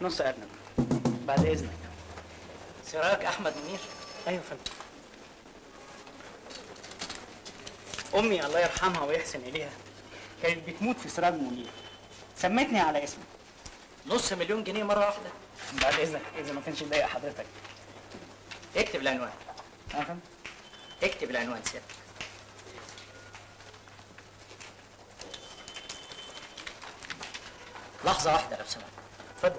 نص ارنب بعد اذنك سراج احمد منير ايوه يا فندم امي الله يرحمها ويحسن اليها كانت بتموت في سراج منير سمتني على اسمي نص مليون جنيه مره واحده بعد اذنك اذا ما كانش يضايق حضرتك اكتب العنوان اه يا فندم اكتب العنوان سيادتك لحظة واحدة لو سمحت اتفضل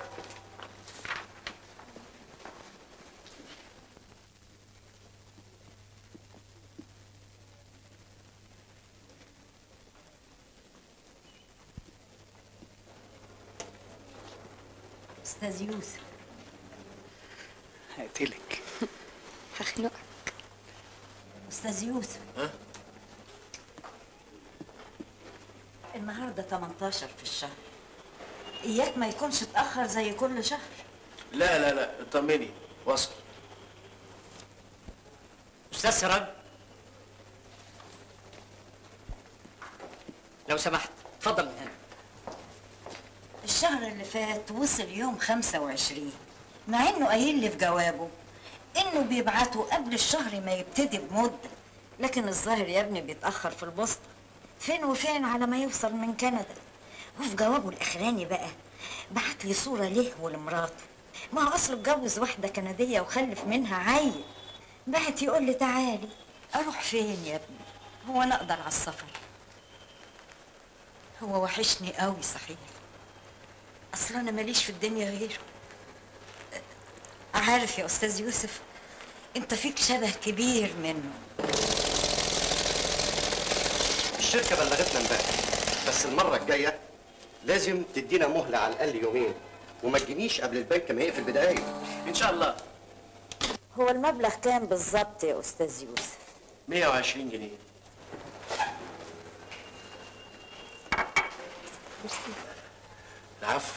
استاذ يوسف هقتلك هخنقك استاذ يوسف ها؟ النهارده 18 في الشهر اياك ما يكونش اتاخر زي كل شهر لا لا لا اطمني وصل أستاذ سراج لو سمحت اتفضل من هنا الشهر اللي فات وصل يوم 25 مع انه قايل لي في جوابه انه بيبعته قبل الشهر ما يبتدي بمده لكن الظاهر يا ابني بيتاخر في البوسطه فين وفين على ما يوصل من كندا وفي جوابه الاخراني بقى بعت لي صوره ليه ولمراته ما هو اصله اتجوز واحده كنديه وخلف منها عيل بعت يقول لي تعالي اروح فين يا ابني هو انا اقدر على السفر هو وحشني قوي صحيح اصل انا ماليش في الدنيا غيره عارف يا استاذ يوسف انت فيك شبه كبير منه الشركة بلغتنا امبارح بس المرة الجاية لازم تدينا مهلة على الأقل يومين وما تجينيش قبل البنك ما يقفل بدقايق ان شاء الله هو المبلغ كام بالظبط يا استاذ يوسف 120 جنيه العفو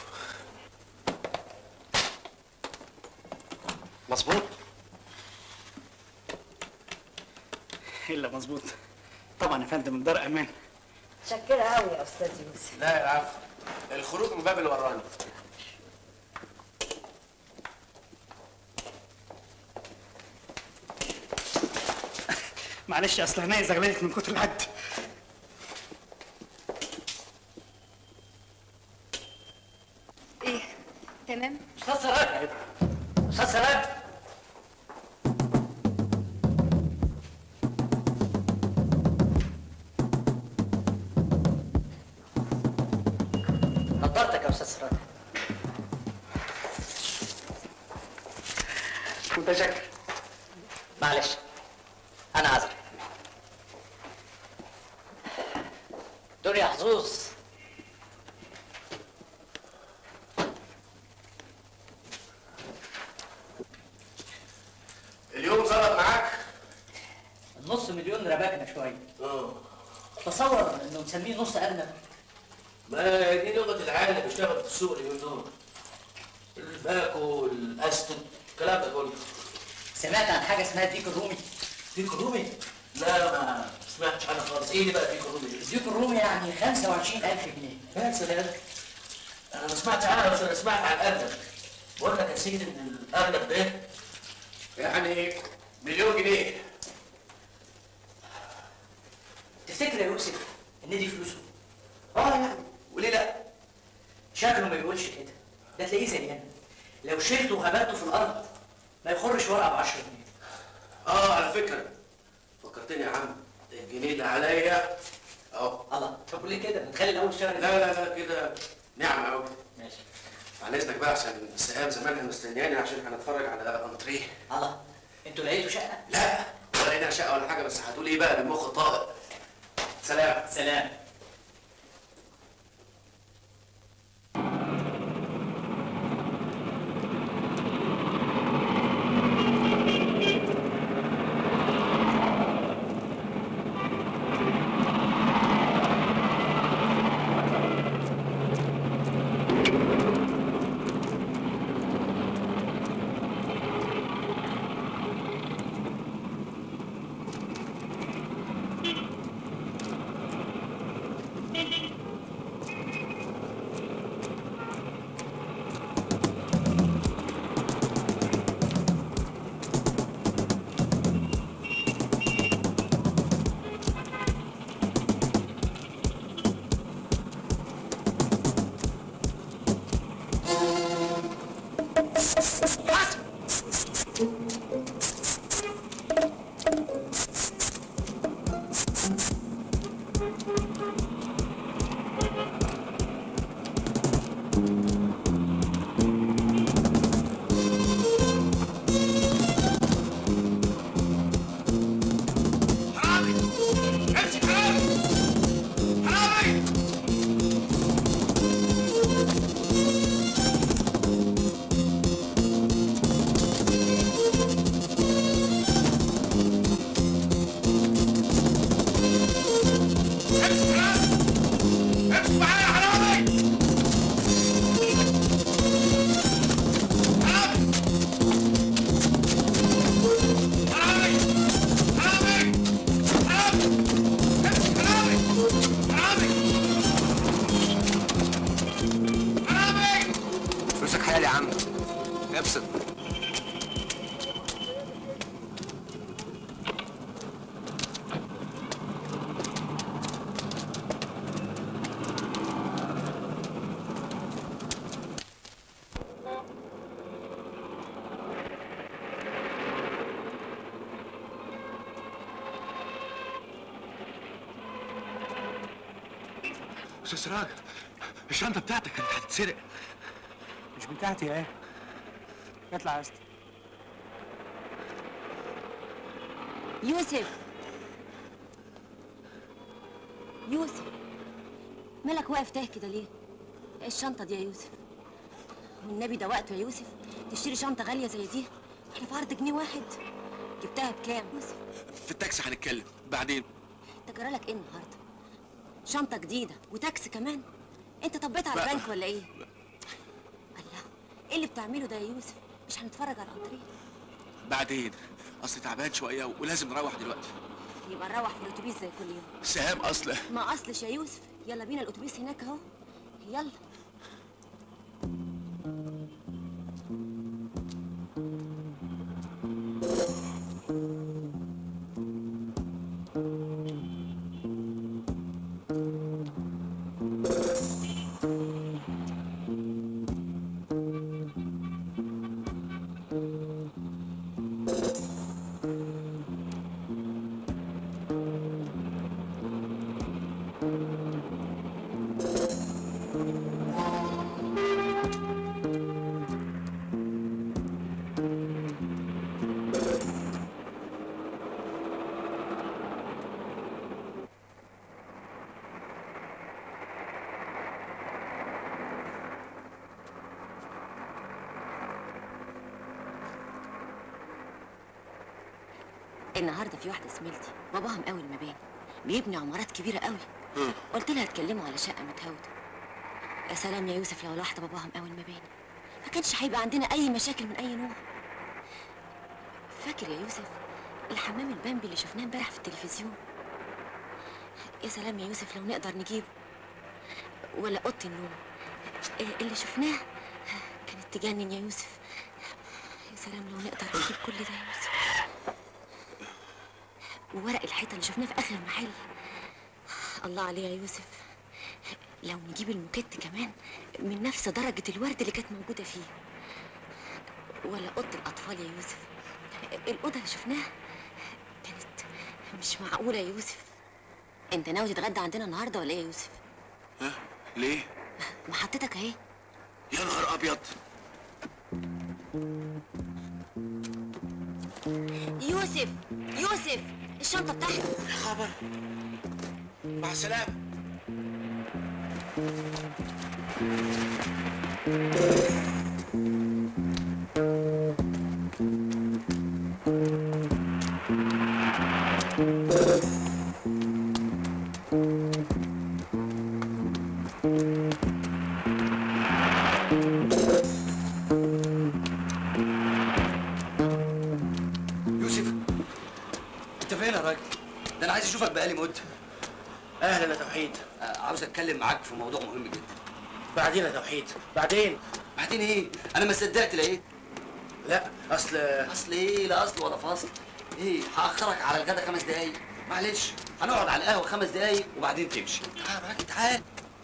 مظبوط الا مظبوط طبعا يا فندم الدار امان شكرا قوي يا استاذ يوسف لا العفو الخروج من باب اللي وراني معلش اصل هنا زغللت من كتر العد ايه تمام أستاذ سراج أستاذ سراج نظرتك يا أستاذ سراج متشكر معلش أنا عذرك دنيا حظوظ اليوم ظبط معاك النص مليون رباكنا شوية اه تصور إنه مسميه نص أرنب ما دي لغه العالم اللي بيشتغل في السوق اليومين دول الباكو الاستون الكلام ده كله سمعت عن حاجة اسمها ديك الرومي ديك الرومي لا ما سمعتش عنها خالص ايه دي بقى ديك الرومي دي ديك الرومي يعني 25000 جنيه يا سلام انا ما سمعتش عنها بس انا سمعت عن الارنب بقول لك يا سيدي ان الارنب ده يعني مليون جنيه تفتكر يا يوسف إن دي فلوسه؟ اه يعني وليه لا شكله ما بيقولش كده ده تلاقيه زينا لو شلته وهبته في الارض ما يخرش ورقه ب 10 جنيه اه على فكره فكرتني يا عم الجنيه ده عليا اهو الله طب ليه كده نخلي الاول شهر لا لا لا كده نعمه قوي ماشي بعد اذنك بقى عشان السهام زمانها مستنياني عشان هنتفرج على انطريه الله انتوا لقيتوا شقه لا ولا لقينا شقه ولا حاجه بس هتقول ايه بقى بالمخ طائق سلام سلام استاذ سراج الشنطه بتاعتك كانت هتتسرق مش بتاعتي ايه اطلع يا اسطى يوسف يوسف مالك واقف تاه كده ليه؟ ايه الشنطة دي يا يوسف؟ والنبي ده وقته يا يوسف تشتري شنطة غالية زي دي احنا في عرض جنيه واحد جبتها بكام؟ يوسف في التاكسي هنتكلم بعدين انت جرالك ايه النهارده؟ شنطة جديدة وتاكسي كمان انت طبيت على لا. البنك ولا ايه؟ الله ايه اللي بتعمله ده يا يوسف؟ مش هنتفرج على القطرين بعدين اصل تعبان شويه ولازم نروح دلوقتي يبقى نروح في الاتوبيس زي كل يوم سهام اصلا ما اصلش يا يوسف يلا بينا الاتوبيس هناك اهو يلا النهارده في واحده زميلتي باباها مقاول مباني بيبني عمارات كبيره قوي قلت لها اتكلموا على شقه متهاوده يا سلام يا يوسف لو واحده باباها مقاول مباني ما كانش هيبقى عندنا اي مشاكل من اي نوع فاكر يا يوسف الحمام البامبي اللي شفناه امبارح في التلفزيون يا سلام يا يوسف لو نقدر نجيبه ولا اوضه النوم إيه اللي شفناه كانت تجنن يا يوسف يا سلام لو نقدر نجيب كل ده يا يوسف وورق الحيطه اللي شفناه في اخر المحل الله عليه يا يوسف لو نجيب الموكيت كمان من نفس درجة الورد اللي كانت موجودة فيه ولا أوضة الأطفال يا يوسف الأوضة اللي شفناها كانت مش معقولة يا يوسف أنت ناوي تتغدى عندنا النهاردة ولا إيه يا يوسف؟ ها ليه محطتك أهي يا نهار ابيض يوسف يوسف الشنطة بتاعتك خبر مع السلامه يوسف انت فين يا راجل؟ ده انا عايز اشوفك بقالي مده اهلا يا توحيد آه، عاوز اتكلم معاك في موضوع مهم جدا بعدين يا توحيد بعدين بعدين ايه؟ انا ما صدقت لقيت لا اصل اصل ايه لا اصل ولا فاصل ايه هاخرك على الغدا خمس دقايق معلش هنقعد على القهوه خمس دقايق وبعدين تمشي تعال يا راجل تعال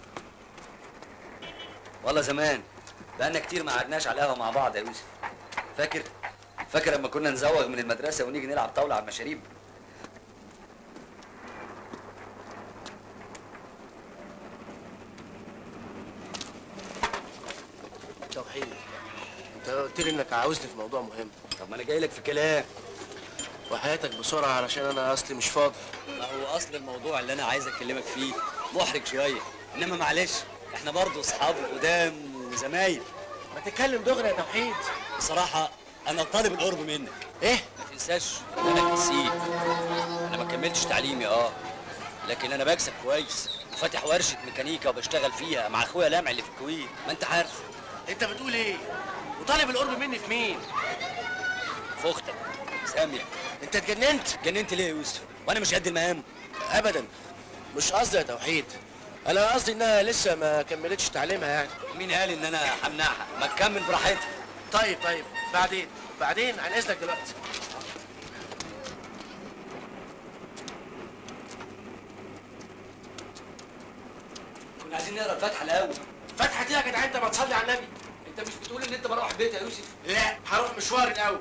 والله زمان بقالنا كتير ما قعدناش على القهوه مع بعض يا يوسف فاكر فاكر لما كنا نزوغ من المدرسه ونيجي نلعب طاوله على المشاريب توحيد انت قلت لي انك عاوزني في موضوع مهم طب ما انا جاي لك في كلام وحياتك بسرعه علشان انا اصلي مش فاضي ما هو اصل الموضوع اللي انا عايز اكلمك فيه محرج شويه انما معلش احنا برضه اصحاب قدام وزمايل ما تتكلم دغري يا توحيد بصراحه انا طالب القرب منك ايه ما تنساش ان انا نسيت انا ما كملتش تعليمي اه لكن انا بكسب كويس وفاتح ورشه ميكانيكا وبشتغل فيها مع اخويا لامع اللي في الكويت ما انت عارف انت بتقول ايه وطالب القرب مني في مين في اختك ساميه انت اتجننت جننت ليه يا يوسف وانا مش قد المهام ابدا مش قصدي يا توحيد انا قصدي انها لسه ما كملتش تعليمها يعني مين قال ان انا همنعها ما تكمل براحتها طيب طيب بعدين بعدين عن اذنك دلوقتي كنا عايزين نقرا الفاتحه الاول فتحت ايه يا جدعان انت ما تصلي على النبي انت مش بتقول ان انت بروح البيت يا يوسف لا هروح مشوار الاول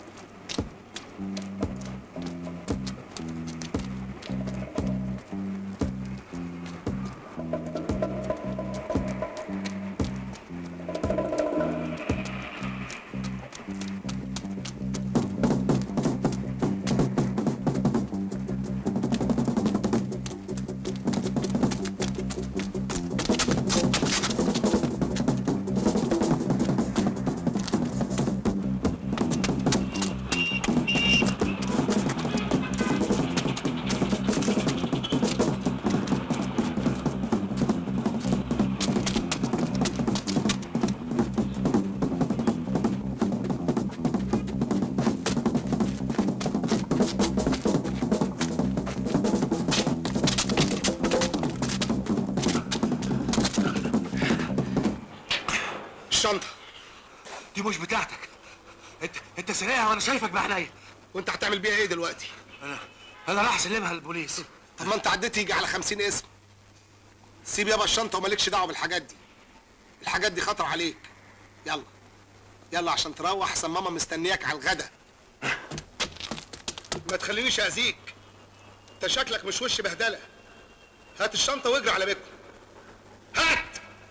دي مش بتاعتك انت انت سرقها وانا شايفك بعينيا وانت هتعمل بيها ايه دلوقتي انا انا راح اسلمها للبوليس طب ما انت عديت يجي على 50 اسم سيب يابا الشنطه ومالكش دعوه بالحاجات دي الحاجات دي خطر عليك يلا يلا عشان تروح احسن ماما مستنياك على الغدا ما تخلينيش اذيك انت شكلك مش وش بهدله هات الشنطه واجري على بيتكم هات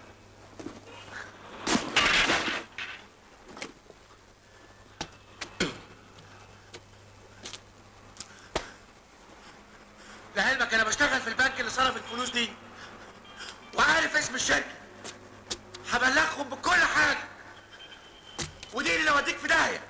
لعلمك انا بشتغل في البنك اللي صرف الفلوس دي وعارف اسم الشركه هبلغهم بكل حاجه ودي اللي اوديك في داهيه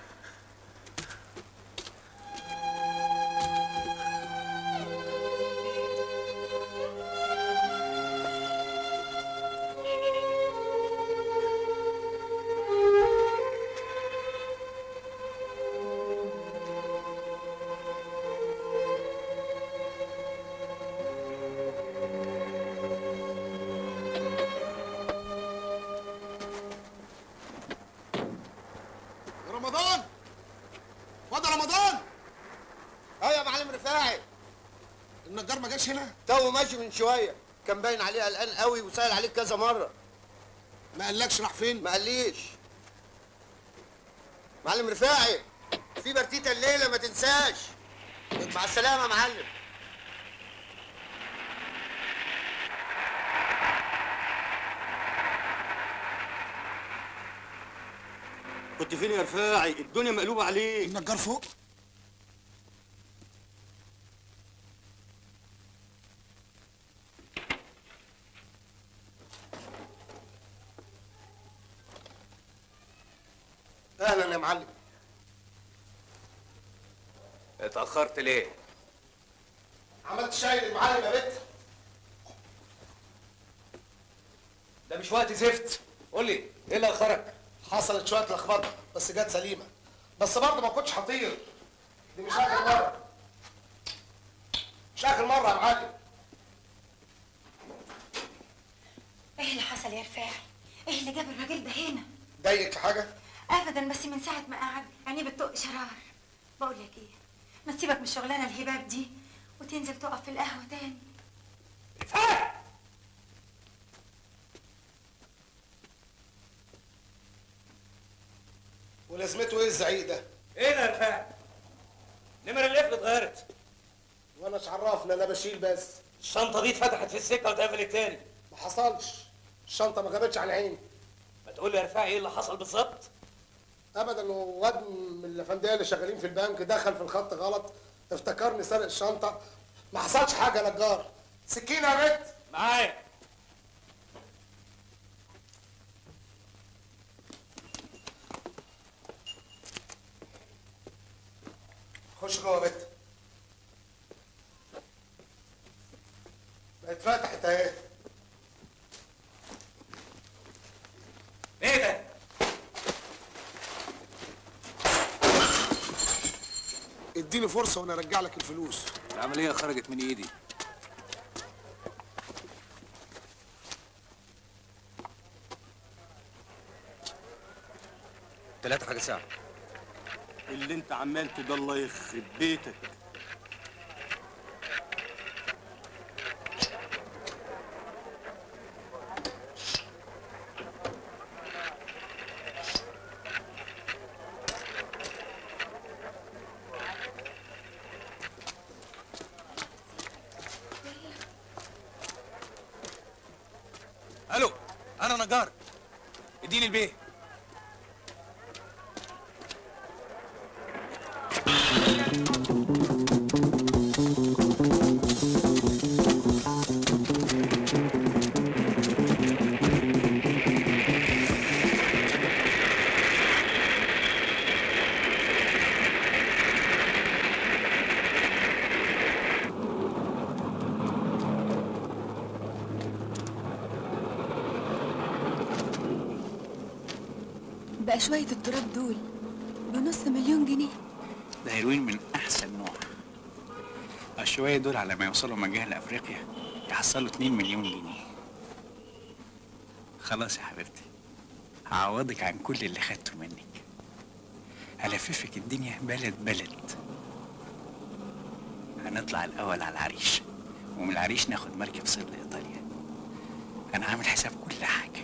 رمضان واد رمضان اه يا معلم رفاعي النجار ما جاش هنا تو ماشي من شويه كان باين عليه قلقان قوي وسأل عليك كذا مره ما قالكش راح فين ما قاليش معلم رفاعي في برتيتا الليله ما تنساش مع السلامه يا معلم كنت فين يا رفاعي الدنيا مقلوبه عليك النجار فوق اهلا يا معلم اتأخرت ليه؟ عملت شاي للمعلم يا بت ده مش وقت زفت قول لي ايه اللي اخرك؟ حصلت شويه لخبطه بس جت سليمه بس برضه ما كنتش هطير دي مش اخر مره مش اخر مره يا معلم ايه اللي حصل يا رفاعي؟ ايه اللي جاب الراجل ده هنا؟ ضايقك في حاجه ابدا بس من ساعه ما قعد عينيه بتطق شرار بقول لك ايه ما تسيبك من الشغلانه الهباب دي وتنزل تقف في القهوه تاني ولازمته ايه الزعيق ده ايه ده يا رفاعي؟ نمر القفل اتغيرت وانا مش عرفنا انا بشيل بس الشنطة دي اتفتحت في السكة واتقفلت تاني ما حصلش الشنطه ما جابتش على عيني ما تقول لي يا رفاعي ايه اللي حصل بالظبط؟ ابدا هو واد من الافنديه اللي شغالين في البنك دخل في الخط غلط افتكرني سارق الشنطه ما حصلش حاجه يا نجار سكينه يا بت معايا خش جوه يا بت بقت فتحت اهي ايه ده؟ اديني فرصه وانا ارجع لك الفلوس العملية خرجت من ايدي تلاتة حاجة ساعة اللي انت عملته ده الله يخرب بيتك الو انا نجار اديني البيه بقى شوية التراب دول بنص مليون جنيه ده هيروين من احسن نوع الشوية دول على ما يوصلوا مجاه لافريقيا يحصلوا 2 مليون جنيه خلاص يا حبيبتي هعوضك عن كل اللي خدته منك هلففك الدنيا بلد بلد هنطلع الأول على العريش ومن العريش ناخد مركب صيد لإيطاليا أنا عامل حساب كل حاجة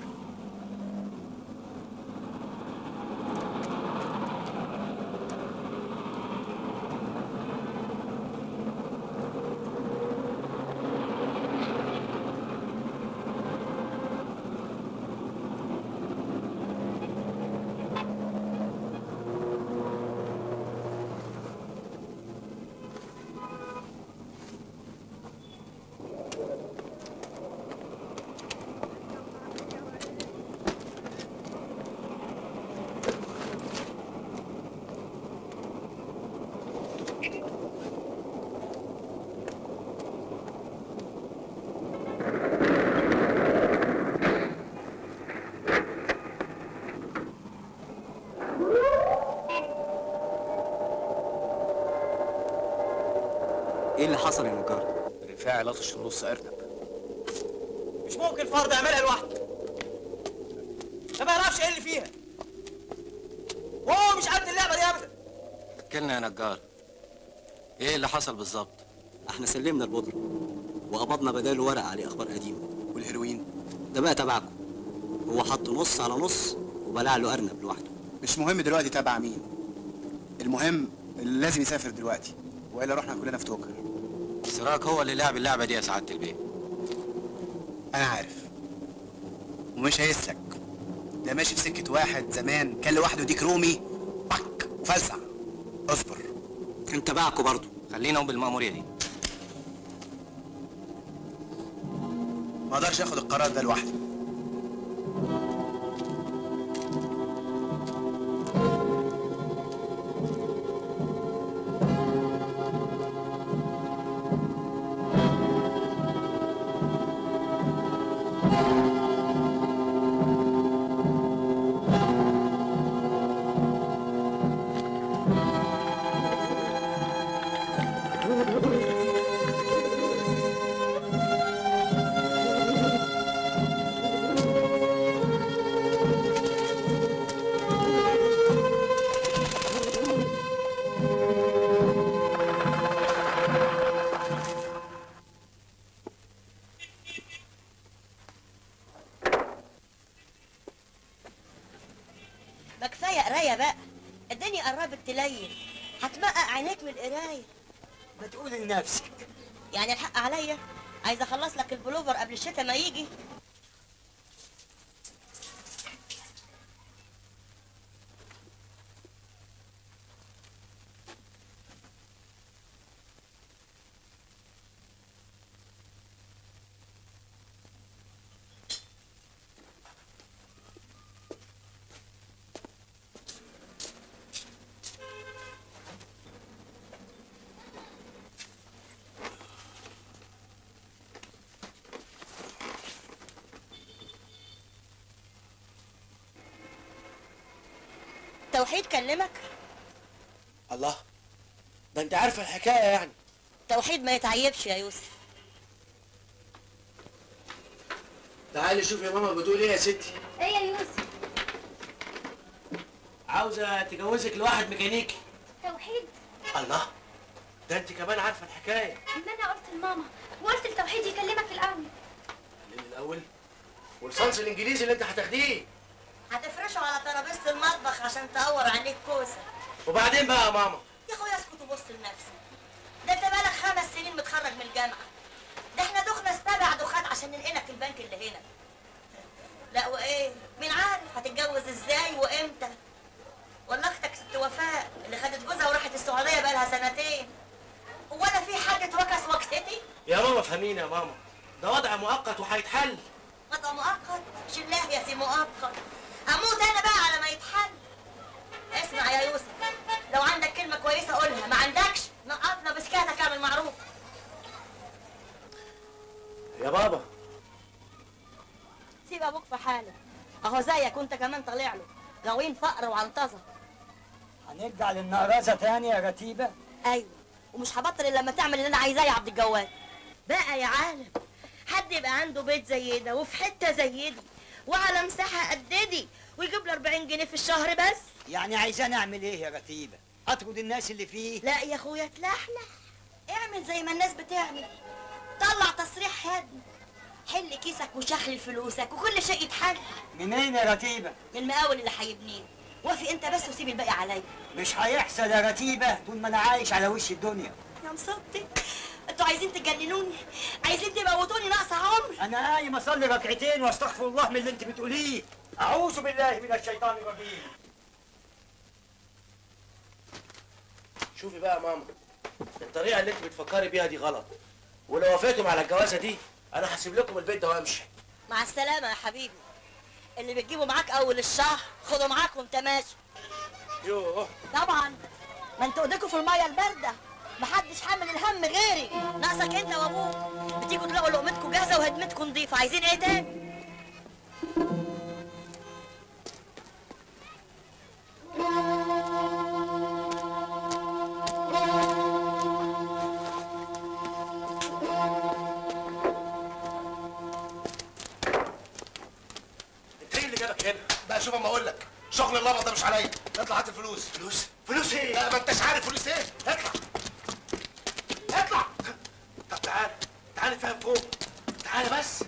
ايه اللي حصل يا نجار؟ رفاعي لطش النص ارنب مش ممكن فرد يعملها لوحده ده ما يعرفش ايه اللي فيها وهو مش قد اللعبه دي ابدا احكيلنا يا نجار ايه اللي حصل بالظبط؟ احنا سلمنا البودرة وقبضنا بداله ورق عليه اخبار قديمة والهيروين ده بقى تبعكم هو حط نص على نص وبلع له ارنب لوحده مش مهم دلوقتي تابع مين المهم اللي لازم يسافر دلوقتي والا رحنا كلنا في توكر سراج هو اللي لعب اللعبة دي يا سعادة البيه انا عارف ومش هيسلك ده ماشي في سكه واحد زمان كان لوحده ديك رومي بك وفزع اصبر كان تبعكم برضه خلينا بالمأمورية دي ما اقدرش اخد القرار ده لوحدي ما كفايه قرايه بقى الدنيا قربت تليل هتمقق عينيك من القرايه ما تقولي لنفسك يعني الحق عليا عايزه اخلص لك البلوفر قبل الشتاء ما يجي توحيد كلمك الله ده انت عارفه الحكايه يعني توحيد ما يتعيبش يا يوسف تعالي شوف يا ماما بتقول ايه يا ستي ايه يا يوسف عاوزه تجوزك لواحد ميكانيكي توحيد الله ده انت كمان عارفه الحكايه ان انا قلت لماما وقلت لتوحيد يكلمك الاول من الاول والصنص الانجليزي اللي انت هتاخديه هتفرشه على ترابيزه المطبخ عشان تقور عليك كوسه وبعدين بقى يا ماما يا اخويا اسكت وبص لنفسك ده انت بقالك خمس سنين متخرج من الجامعه ده احنا دخنا سبع دخات عشان ننقلك البنك اللي هنا لا وايه مين عارف هتتجوز ازاي وامتى ولا اختك ست وفاء اللي خدت جوزها وراحت السعوديه بقالها سنتين هو انا في حاجه وكس وكستي يا ماما فهميني يا ماما ده وضع مؤقت وهيتحل وضع مؤقت شلاه يا سي مؤقت اموت انا بقى على ما يتحل اسمع يا يوسف لو عندك كلمه كويسه قولها ما عندكش نقطنا بسكاتك اعمل معروف يا بابا سيب ابوك في حاله اهو زيك وانت كمان طالع له غاويين فقر وعنطزه هنرجع للنقرزه تاني يا رتيبه ايوه ومش هبطل الا لما تعمل اللي انا عايزاه يا عبد الجواد بقى يا عالم حد يبقى عنده بيت زي ده وفي حته زي دي وعلى مساحه قد دي ويجيب له 40 جنيه في الشهر بس يعني عايزاني اعمل ايه يا رتيبه اطرد الناس اللي فيه لا يا اخويا تلحلح اعمل زي ما الناس بتعمل طلع تصريح هدم حل كيسك وشخل فلوسك وكل شيء يتحل منين يا رتيبه من المقاول اللي هيبنيه وافق انت بس وسيب الباقي عليا مش هيحصل يا رتيبه طول ما انا عايش على وش الدنيا يا مصبتي انتوا عايزين تجننوني عايزين تموتوني ناقص عمر انا قايم اصلي ركعتين واستغفر الله من اللي انت بتقوليه اعوذ بالله من الشيطان الرجيم شوفي بقى يا ماما الطريقه اللي انت بتفكري بيها دي غلط ولو وافقتم على الجوازه دي انا هسيب لكم البيت ده وامشي مع السلامه يا حبيبي اللي بتجيبه معاك اول الشهر خده معاك وانت ماشي يوه طبعا ما انتوا ايديكوا في الميه البارده محدش حامل الهم غيري ناقصك انت وابوك بتيجوا تلاقوا لقمتكم جاهزه وهدمتكم نضيفه عايزين ايه تاني انت ايه اللي جابك هنا بقى شوف اما اقول لك شغل اللبط ده مش عليا اطلع هات الفلوس فلوس فلوس ايه لا ما انتش عارف فلوس ايه اطلع اطلع طب تعال تعال فاهم فوق تعال بس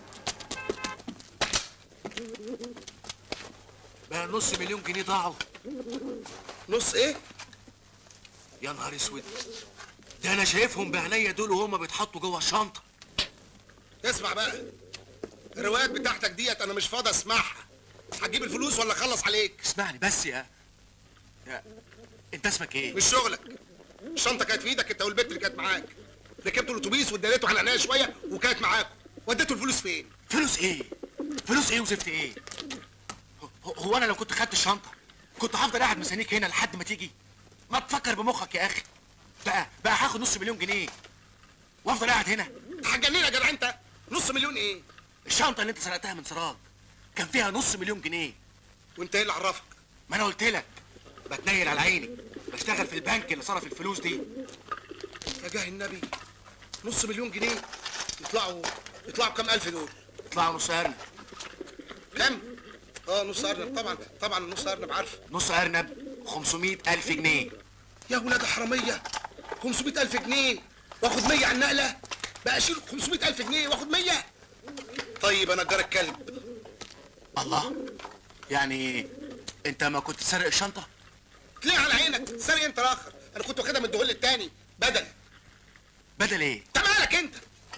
بقى نص مليون جنيه ضاعوا نص ايه يا نهار اسود ده انا شايفهم بعينيا دول وهما بيتحطوا جوه الشنطه اسمع بقى الروايات بتاعتك ديت انا مش فاضي اسمعها هتجيب الفلوس ولا اخلص عليك اسمعني بس يا يا انت اسمك ايه مش شغلك الشنطه كانت في ايدك انت والبت اللي كانت معاك ركبتوا الاتوبيس واديته على عينيا شويه وكانت معاكم وديتوا الفلوس فين فلوس ايه فلوس ايه وزفت ايه هو- هو انا لو كنت خدت الشنطه كنت هفضل قاعد مستنيك هنا لحد ما تيجي ما تفكر بمخك يا اخي بقى بقى هاخد نص مليون جنيه وافضل قاعد هنا هتجنني يا جدع انت نص مليون ايه الشنطه اللي انت سرقتها من سراج كان فيها نص مليون جنيه وانت ايه اللي عرفك ما انا قلت لك بتنيل على عيني بشتغل في البنك اللي صرف الفلوس دي يا جاه النبي نص مليون جنيه يطلعوا يطلعوا كام الف دول يطلعوا نص ارنب كام اه نص ارنب طبعا طبعا نص ارنب عارفه نص ارنب 500 الف جنيه يا ولاد حراميه 500 الف جنيه واخد 100 على النقله بقى اشيل 500 الف جنيه واخد 100 طيب انا جار الكلب الله يعني انت ما كنت سارق الشنطه ليه على عينك سرق انت الاخر انا كنت واخدها من الدهول التاني بدل بدل ايه انت مالك انت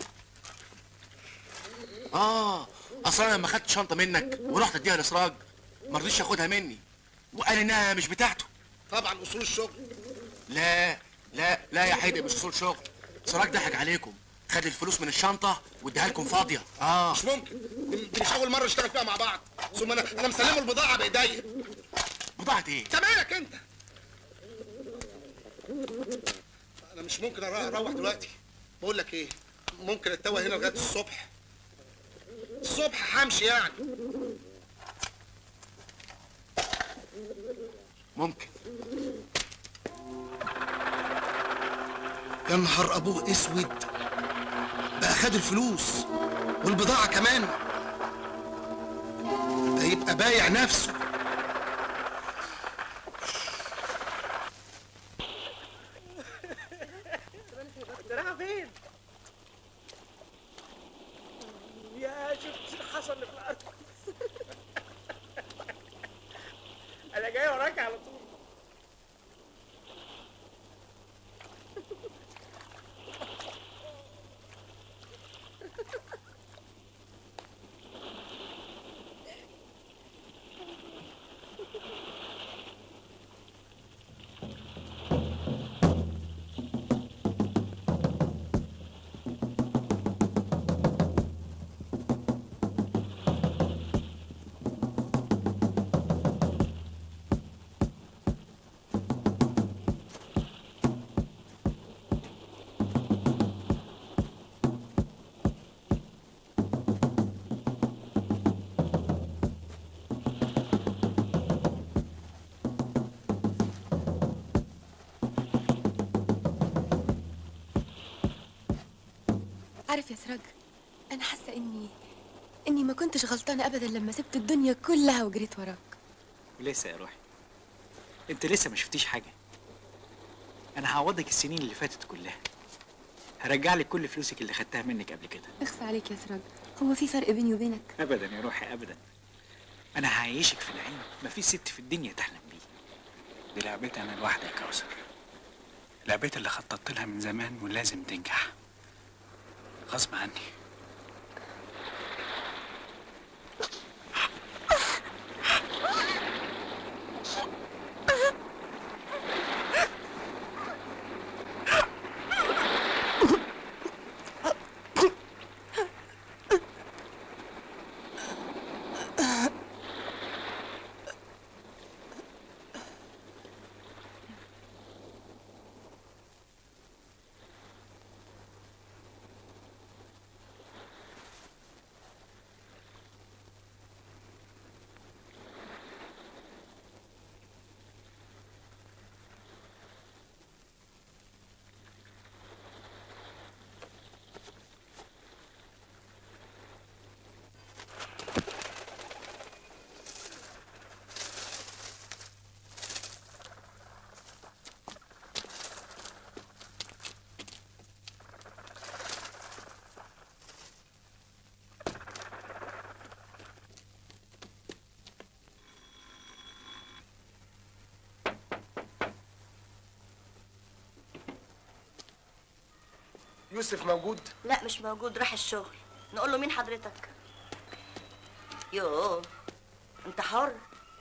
اه اصلا انا لما خدت شنطه منك ورحت اديها لسراج ما رضيش ياخدها مني وقال انها مش بتاعته طبعا اصول الشغل لا لا لا يا حيدر مش اصول شغل سراج ضحك عليكم خد الفلوس من الشنطه واداها لكم فاضيه اه مش ممكن دي دي مش اول مره نشتغل فيها مع بعض ثم انا انا مسلمه البضاعه بايديا بضاعه ايه انت مالك انت انا مش ممكن أرا- اروح دلوقتي بقول لك ايه ممكن اتوه هنا لغايه الصبح الصبح همشي يعني ممكن يا نهار ابوه اسود بقى خد الفلوس والبضاعه كمان ده يبقى بايع نفسه انت رايحه فين؟ يا شفت الحصى اللي في الارض انا جاي وراك على طول عارف يا سراج انا حاسه اني اني ما كنتش غلطانه ابدا لما سبت الدنيا كلها وجريت وراك ولسه يا روحي انت لسه ما شفتيش حاجه انا هعوضك السنين اللي فاتت كلها هرجع لك كل فلوسك اللي خدتها منك قبل كده اخفى عليك يا سراج هو في فرق بيني وبينك ابدا يا روحي ابدا انا هعيشك في نعيم مفيش ست في الدنيا تحلم بيه دي لعبتي انا لوحدي يا كوثر لعبتي اللي خططت لها من زمان ولازم تنجح غصب عني يوسف موجود لا مش موجود راح الشغل نقول له مين حضرتك يوه انت حر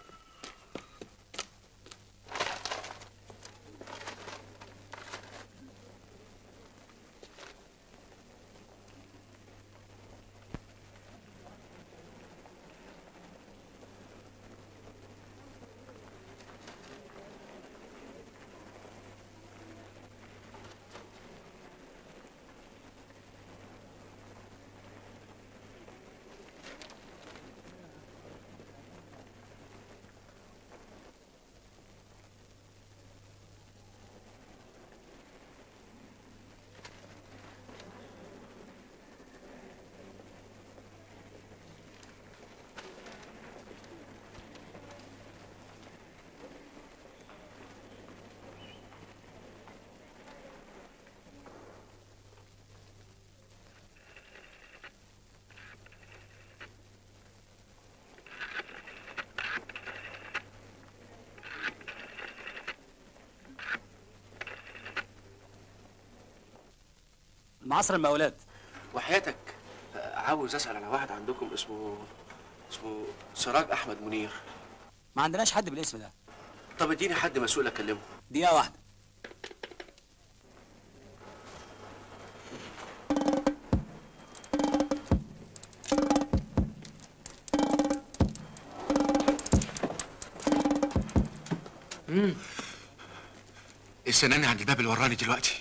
معصر المقاولات وحياتك آه، عاوز اسال على واحد عندكم اسمه اسمه سراج احمد منير ما عندناش حد بالاسم ده طب اديني حد مسؤول اكلمه دقيقه واحده امم استناني عند الباب اللي وراني دلوقتي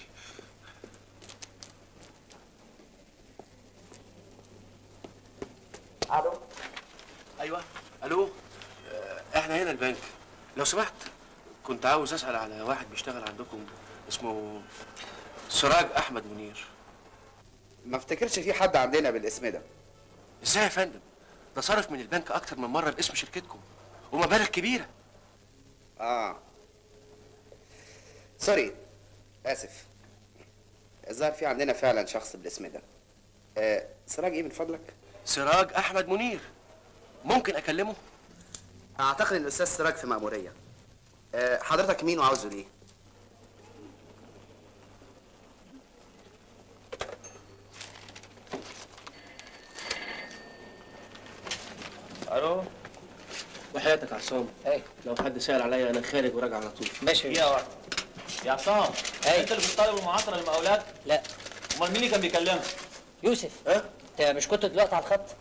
الو ايوه الو آه، احنا هنا البنك لو سمحت كنت عاوز اسال على واحد بيشتغل عندكم اسمه سراج احمد منير ما افتكرش في حد عندنا بالاسم ده ازاي يا فندم ده صرف من البنك اكتر من مره باسم شركتكم ومبالغ كبيره اه سوري اسف الظاهر في عندنا فعلا شخص بالاسم ده آه سراج ايه من فضلك سراج احمد منير ممكن اكلمه اعتقد ان الاستاذ سراج في مأمورية آه حضرتك مين وعاوزه ليه الو وحياتك عصام ايه لو حد سأل عليا انا خارج وراجع على طول ماشي دقيقة واحدة يا عصام انت اللي بتطالب المعاصرة للمقاولات؟ لا امال مين اللي كان بيكلمك؟ يوسف اه انت مش كنت دلوقتي على الخط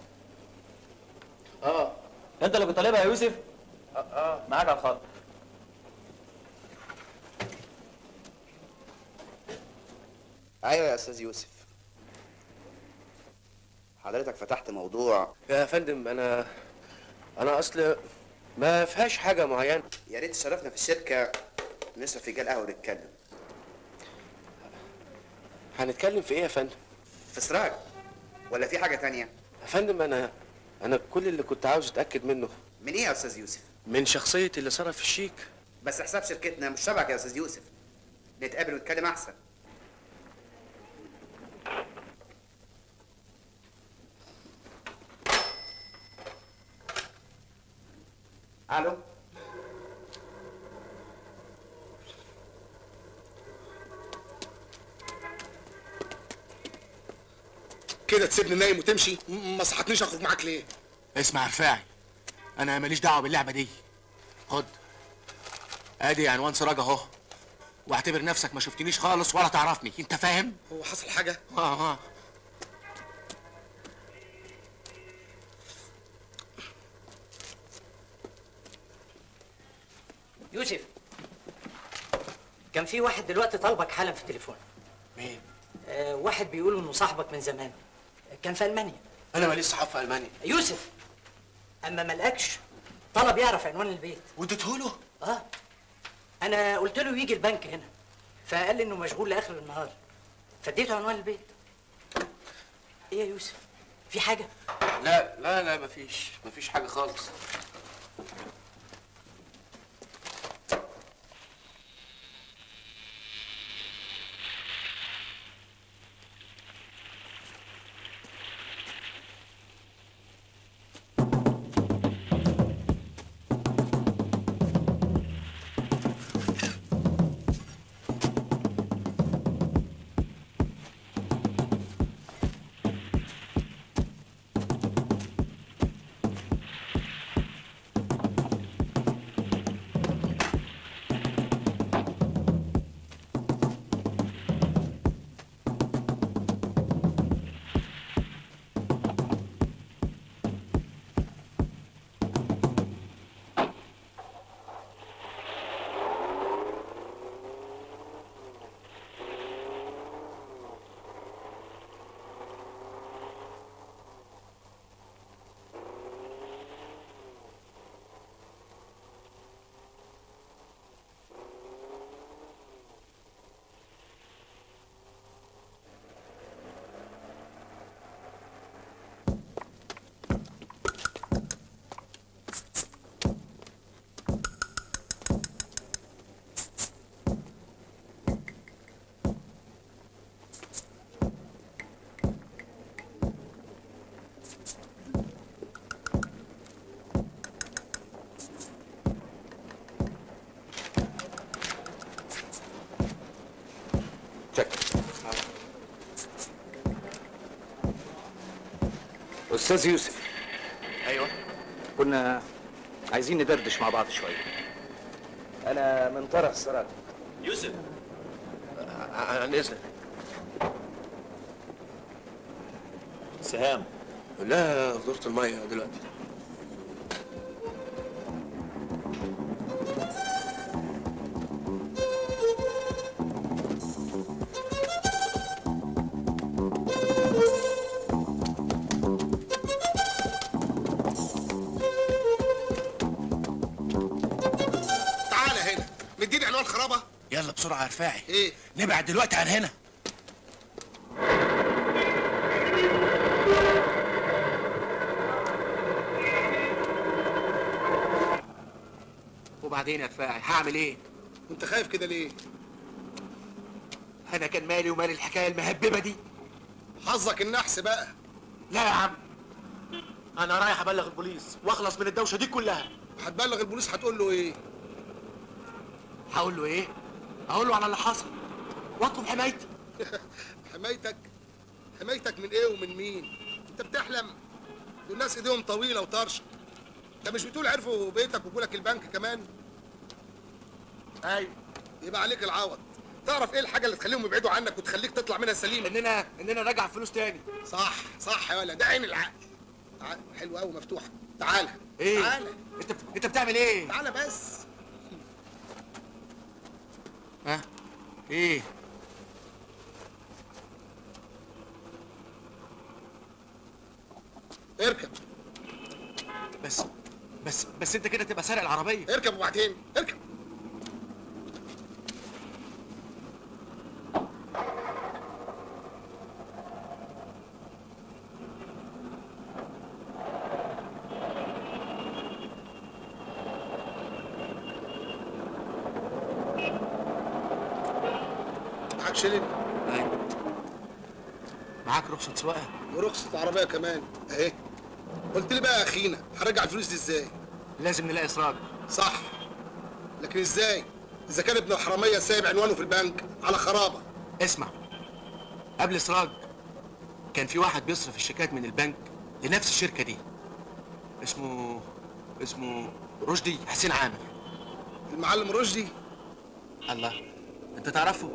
اه انت اللي كنت طالبها يا يوسف؟ اه اه معاك على الخط ايوه يا استاذ يوسف حضرتك فتحت موضوع يا فندم انا انا اصل ما فيهاش حاجه معينه يا ريت تشرفنا في الشركه نشرب فنجان قهوه ونتكلم هنتكلم في ايه يا فندم في سراج ولا في حاجه تانية يا فندم انا انا كل اللي كنت عاوز اتاكد منه من ايه يا استاذ يوسف من شخصيه اللي صرف الشيك بس حساب شركتنا مش شبك يا استاذ يوسف نتقابل ونتكلم احسن الو كده تسيبني نايم وتمشي م- ما صحتنيش اخرج معاك ليه اسمع يا رفاعي انا ماليش دعوه باللعبه دي خد ادي عنوان سراج اهو واعتبر نفسك ما شفتنيش خالص ولا تعرفني انت فاهم هو حصل حاجه اه اه يوسف كان في واحد دلوقتي طالبك حالا في التليفون مين آه واحد بيقول انه صاحبك من زمان كان في المانيا انا ماليش صحاب في المانيا يوسف اما ما لقاكش طلب يعرف عنوان البيت واديته له اه انا قلت له يجي البنك هنا فقال لي انه مشغول لاخر النهار فاديته عنوان البيت ايه يا يوسف في حاجه لا لا لا مفيش مفيش حاجه خالص استاذ يوسف ايوه كنا عايزين ندردش مع بعض شويه انا من طرف السراج يوسف عن اذنك سهام لا في دورة المية دلوقتي تعالى هنا مديني عنوان خرابه يلا بسرعه يا رفاعي ايه نبعد دلوقتي عن هنا وبعدين يا رفاعي هعمل ايه انت خايف كده ليه انا كان مالي ومال الحكايه المهببه دي حظك النحس بقى لا يا عم انا رايح ابلغ البوليس واخلص من الدوشه دي كلها هتبلغ البوليس هتقول له ايه هقول له ايه اقول له على اللي حصل واطلب حمايتي حمايتك حمايتك من ايه ومن مين انت بتحلم دول ناس ايديهم طويله وطرشه انت مش بتقول عرفوا بيتك وجولك البنك كمان ايوه يبقى عليك العوض تعرف ايه الحاجه اللي تخليهم يبعدوا عنك وتخليك تطلع منها سليم اننا اننا نرجع فلوس تاني صح صح يا ولا ده عين العقل تعال حلو قوي مفتوحه تعالى ايه تعالى انت انت بتعمل ايه تعالى بس ها ايه اركب بس بس بس انت كده تبقى سارق العربيه اركب وبعدين اركب معاك شيلن ايوه معاك رخصة سواقة؟ ورخصة عربية كمان اهي قلت لي بقى يا اخينا هرجع الفلوس دي ازاي لازم نلاقي سراج صح لكن ازاي اذا كان ابن الحرامية سايب عنوانه في البنك على خرابة اسمع قبل سراج كان في واحد بيصرف الشيكات من البنك لنفس الشركة دي اسمه اسمه رشدي حسين عامر المعلم رشدي الله انت تعرفه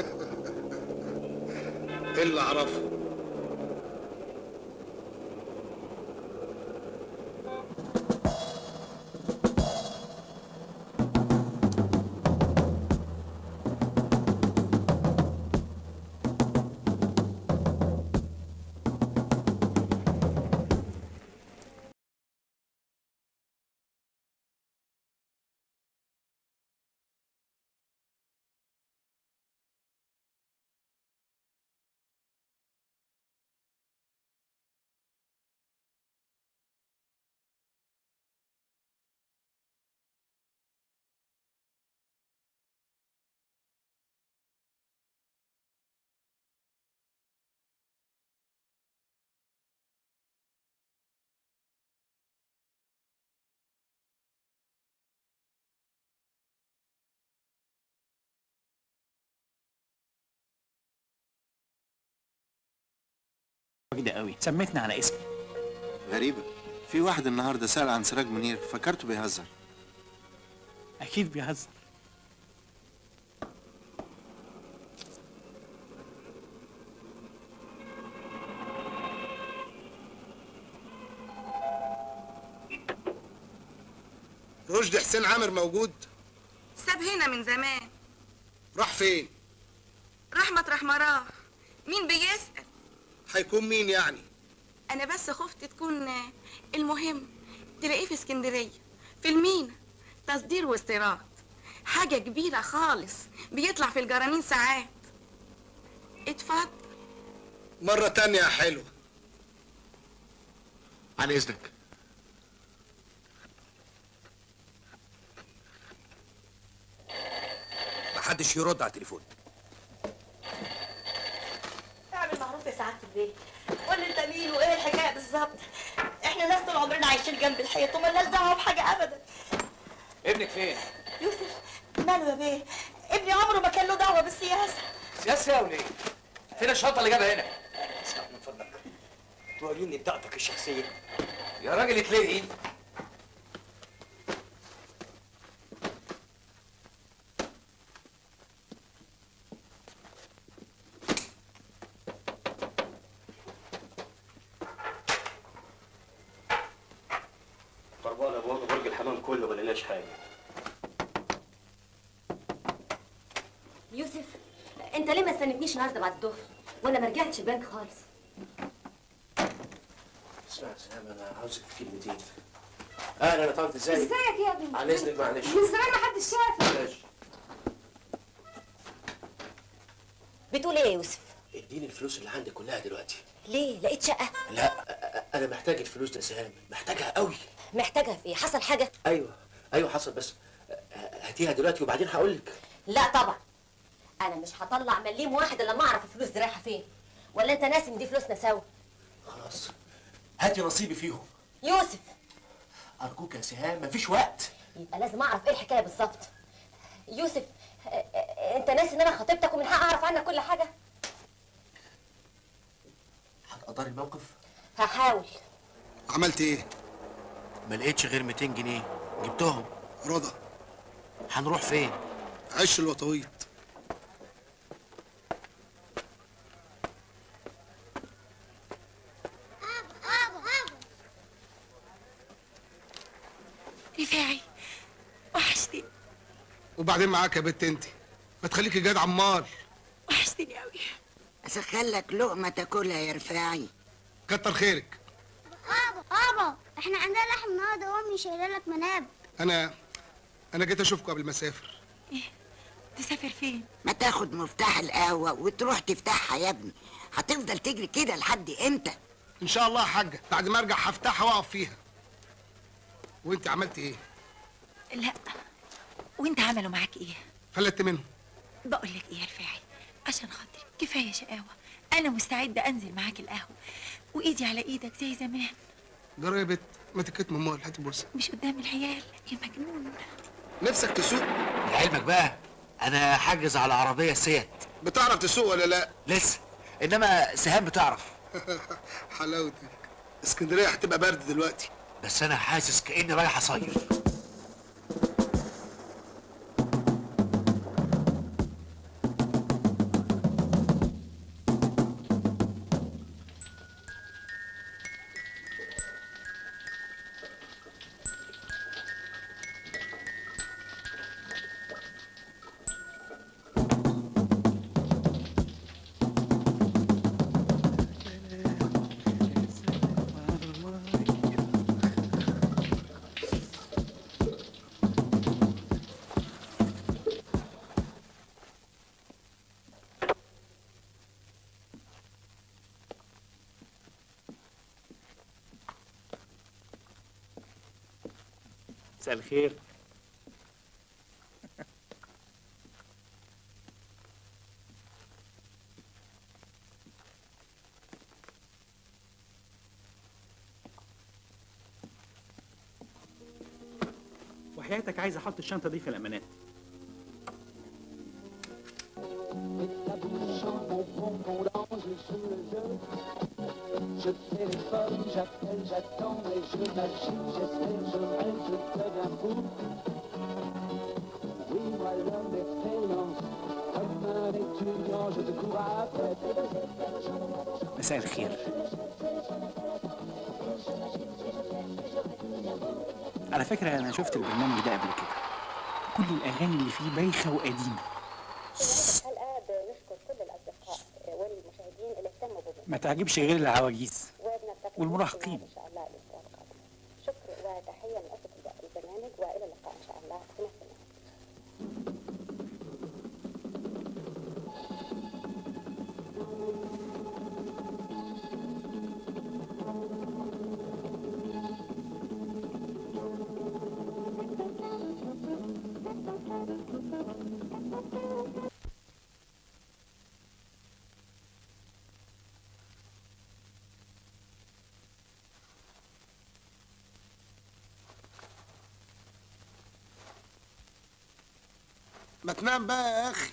ايه اللي اعرفه واجدة قوي سميتنا على اسمي غريبة في واحد النهاردة سأل عن سراج منير فكرته بيهزر اكيد بيهزر رشدي حسين عامر موجود ساب هنا من زمان راح فين راح مطرح ما راح مين بيسأل هيكون مين يعني انا بس خفت تكون آه، المهم تلاقيه في اسكندريه في المينا تصدير واستيراد حاجه كبيره خالص بيطلع في الجرانين ساعات اتفضل مرة تانية يا حلوة عن اذنك محدش يرد على التليفون اعمل معروف يا سعاده البيت قول لي انت مين وايه الحكايه بالظبط احنا ناس طول عمرنا عايشين جنب الحيط ومالناش دعوه بحاجه ابدا ابنك فين؟ يوسف ماله يا بيه ابني عمره ما كان له دعوه بالسياسه سياسة يا وليه؟ فين الشنطة اللي جابها هنا؟ اسمع من فضلك توريني بطاقتك الشخصيه يا راجل اتلقي طربان ابواب برج الحمام كله ما لقيناش حاجه يوسف انت ليه ما استنتنيش النهارده بعد الظهر وانا ما رجعتش البنك خالص اسمع يا سلام انا عاوزك في كلمتين اهلا يا طنط ازيك ازيك يا ابني عن اذنك معلش من زمان ما حدش شافك ماشي بتقول ايه يا يوسف اديني الفلوس اللي عندي كلها دلوقتي ليه لقيت شقه لا أ- أ- انا محتاج الفلوس دي يا سهام محتاجها قوي محتاجها في ايه حصل حاجه ايوه ايوه حصل بس أ- هاتيها دلوقتي وبعدين هقول لك لا طبعا انا مش هطلع مليم واحد الا لما اعرف الفلوس دي رايحه فين ولا انت ناسي ان دي فلوسنا سوا خلاص هاتي نصيبي فيهم يوسف ارجوك يا سهام مفيش وقت يبقى لازم اعرف ايه الحكايه بالظبط يوسف آه، آه، انت ناسي ان انا خطيبتك ومن حق اعرف عنك كل حاجه هتقدري الموقف هحاول عملت ايه ما لقيتش غير 200 جنيه جبتهم رضا هنروح فين عش الوطويط رفاعي وحشتني وبعدين معاك يا بنت انت ما تخليكي جاد عمار وحشتني قوي اسخن لك لقمه تاكلها يا رفاعي كتر خيرك بابا بابا احنا عندنا لحم النهارده وامي شايله لك مناب انا انا جيت اشوفكم قبل ما اسافر تسافر فين ما تاخد مفتاح القهوه وتروح تفتحها يا ابني هتفضل تجري كده لحد امتى ان شاء الله يا حاجه بعد ما ارجع هفتحها واقف فيها وانت عملت ايه لا وانت عملوا معاك ايه فلت منهم بقول لك ايه يا رفاعي عشان خاطري كفايه شقاوه انا مستعده انزل معاك القهوه وايدي على ايدك زي زمان جرى يا بت ما تكتم امال هات البورصه مش قدام العيال يا مجنون نفسك تسوق لعلمك بقى انا حاجز على عربيه سيات بتعرف تسوق ولا لا لسه انما سهام بتعرف حلاوتك اسكندريه هتبقى برد دلوقتي بس انا حاسس كاني رايح اصيف مساء الخير وحياتك عايز احط الشنطه دي في الامانات Je téléphone, j'appelle, j'attends et je m'agite, j'espère, je rêve, je deviens fou. Oui, moi l'homme d'expérience, comme un étudiant, je te cours après. مساء الخير على فكرة أنا شفت البرنامج ده قبل كده كل الأغاني اللي فيه بايخة وقديمة الحلقة بنشكر كل الأصدقاء والمشاهدين اللي اهتموا بنا ما تعجبش غير العواجيز وبنلتقي والمراهقين إن شاء الله الأسبوع القادم شكر وتحية من أسرة البرنامج وإلى اللقاء إن شاء الله في نفس الموعد ما تنام بقى يا اخي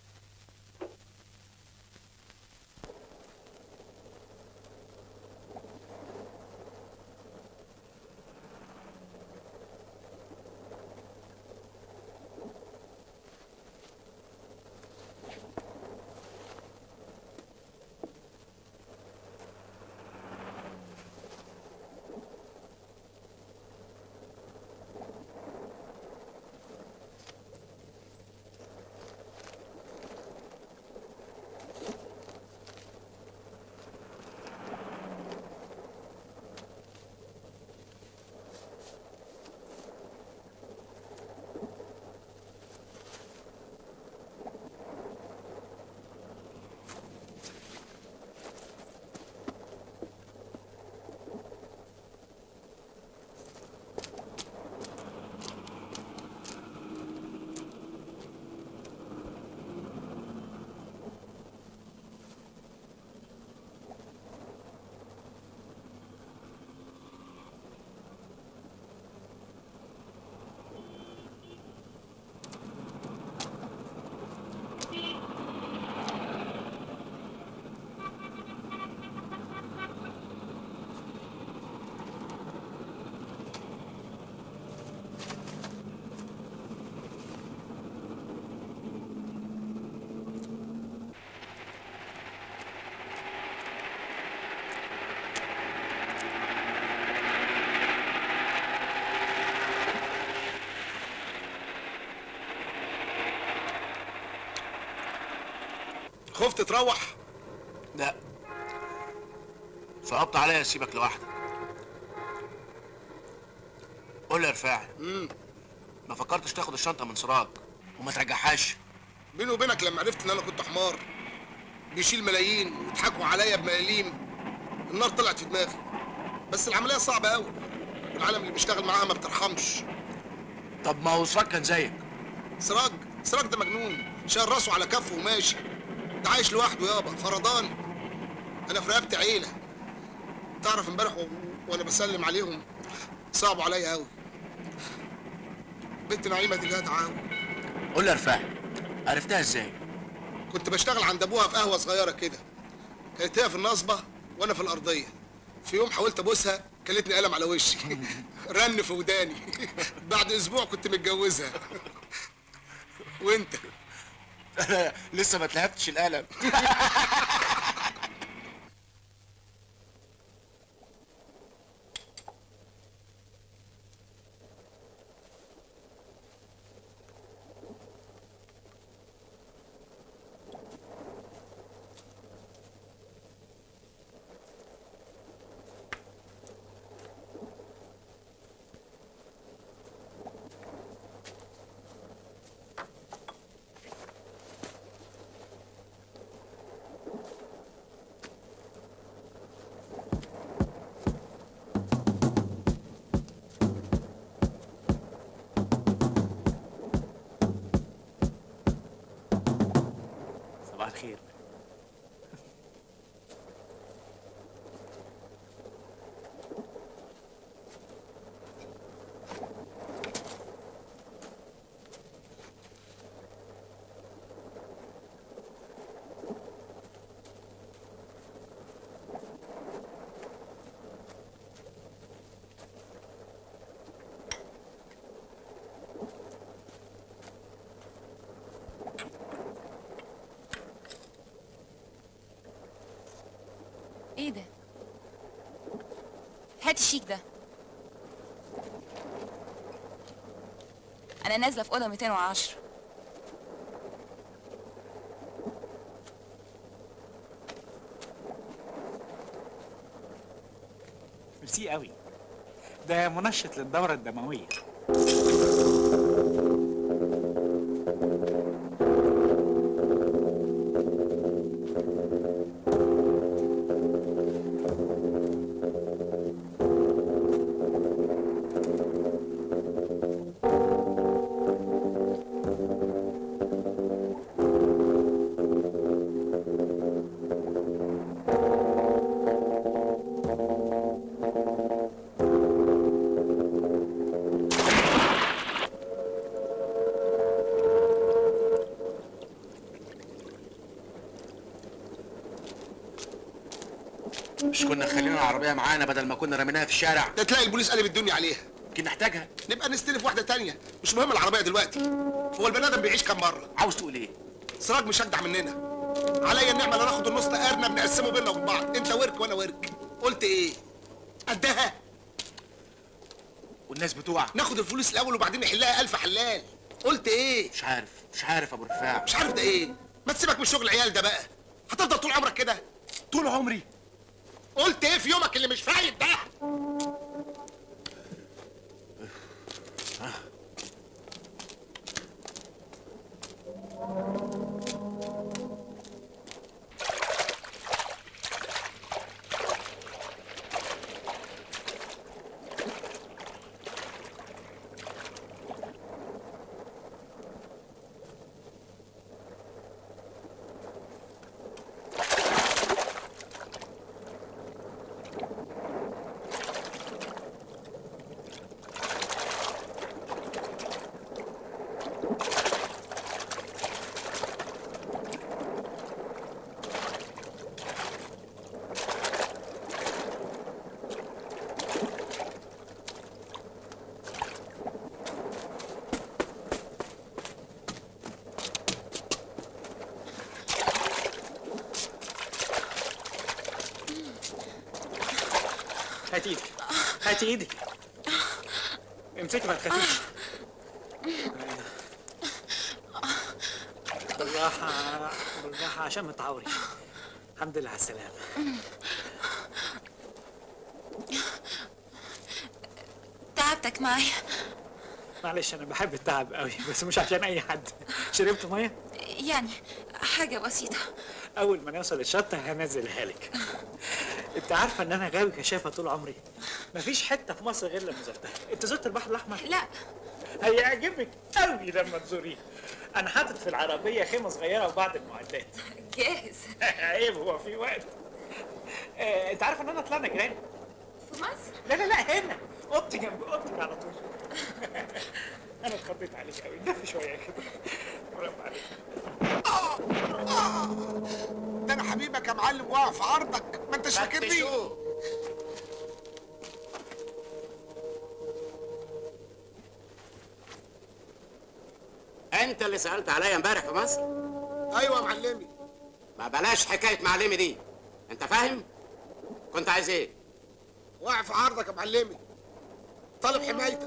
خفت تروح لا صعبت عليا اسيبك لوحدك قول لي يا رفاعي ما فكرتش تاخد الشنطه من سراج وما ترجعهاش بيني وبينك لما عرفت ان انا كنت حمار بيشيل ملايين ويضحكوا عليا بملاليم النار طلعت في دماغي بس العمليه صعبه قوي والعالم اللي بيشتغل معاها ما بترحمش طب ما هو سراج كان زيك سراج سراج ده مجنون شايل راسه على كفه وماشي ده عايش لوحده يابا فرضان انا في رقبتي عيله تعرف امبارح و... وانا بسلم عليهم صعبوا عليا قوي بنت نعيمه دي جت عاوي قول لي يا رفاعي عرفتها ازاي؟ كنت بشتغل عند ابوها في قهوه صغيره كده كانت هي في النصبه وانا في الارضيه في يوم حاولت ابوسها كلتني قلم على وشي رن في وداني بعد اسبوع كنت متجوزها وانت انا لسه ما اتلهفتش القلم صباح الخير ايه ده هات الشيك ده انا نازله في اوضه 210 ميرسي قوي ده منشط للدورة الدموية مش كنا خلينا العربيه معانا بدل ما كنا رميناها في الشارع ده تلاقي البوليس قلب الدنيا عليها يمكن نحتاجها نبقى نستلف واحده تانية مش مهم العربيه دلوقتي هو البني ادم بيعيش كام مره عاوز تقول ايه سراج مشجع مننا عليا النعمه اللي ناخد النص ده ارنب نقسمه بينا وبين بعض انت ورك وانا ورك قلت ايه قدها والناس بتوعك ناخد الفلوس الاول وبعدين نحلها الف حلال قلت ايه مش عارف مش عارف ابو رفاع مش عارف ده ايه ما تسيبك من شغل العيال ده بقى هتفضل طول عمرك كده طول عمري قلت ايه في يومك اللي مش فايت ده هات ايدك هات ايدك امسكي ما تخافيش بالراحة بالراحة عشان ما تعوري الحمد لله على السلامة تعبتك معايا معلش أنا بحب التعب قوي بس مش عشان أي حد شربت مية يعني حاجة بسيطة أول ما نوصل الشط هنزلها لك أنت عارفة إن أنا غاوي كشافة طول عمري مفيش حتة في مصر غير لما زرتها أنت زرت البحر الأحمر؟ لا هيعجبك قوي لما تزوريه انا حاطط في العربيه خيمه صغيره وبعض المعدات جاهز عيب هو في وقت آه، انت عارف ان انا طلعنا جيران في مصر لا لا لا هنا اوضتي جنب اوضتك على طول انا اتخضيت عليك قوي دف شويه كده برافو عليك ده انا حبيبك يا معلم واقف في عرضك ما انتش فاكرني انت اللي سالت عليا امبارح في مصر ايوه يا معلمي ما بلاش حكايه معلمي دي انت فاهم كنت عايز ايه واقف في عرضك يا معلمي طالب حمايتك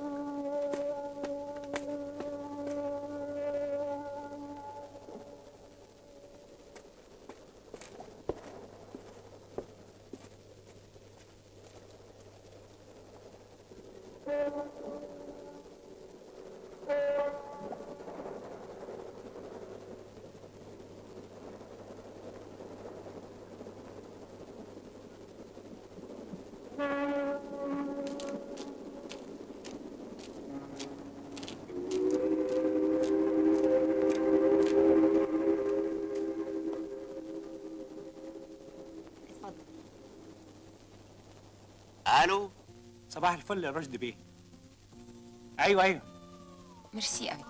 الو صباح الفل يا رشدي بيه ايوه ايوه ميرسي قوي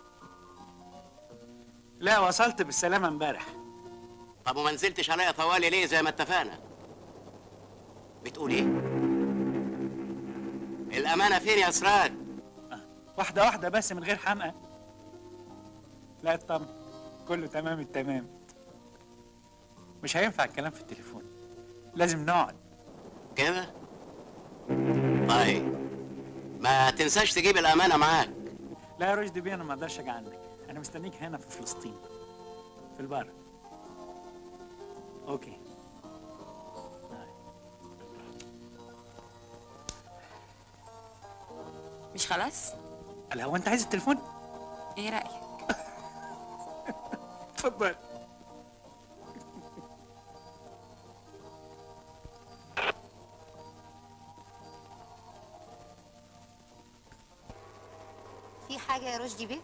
لا وصلت بالسلامه امبارح طب وما نزلتش عليا طوالي ليه زي ما اتفقنا بتقول ايه الامانه فين يا سراج واحده واحده بس من غير حمقى لا اطمن كله تمام التمام مش هينفع الكلام في التليفون لازم نقعد كده طيب ما تنساش تجيب الامانه معاك لا يا رشدي بيه انا ما اقدرش اجي عنك انا مستنيك هنا في فلسطين في البر اوكي مش خلاص هلا هو انت عايز التليفون ايه رايك اتفضل في حاجة يا رشدي بيه؟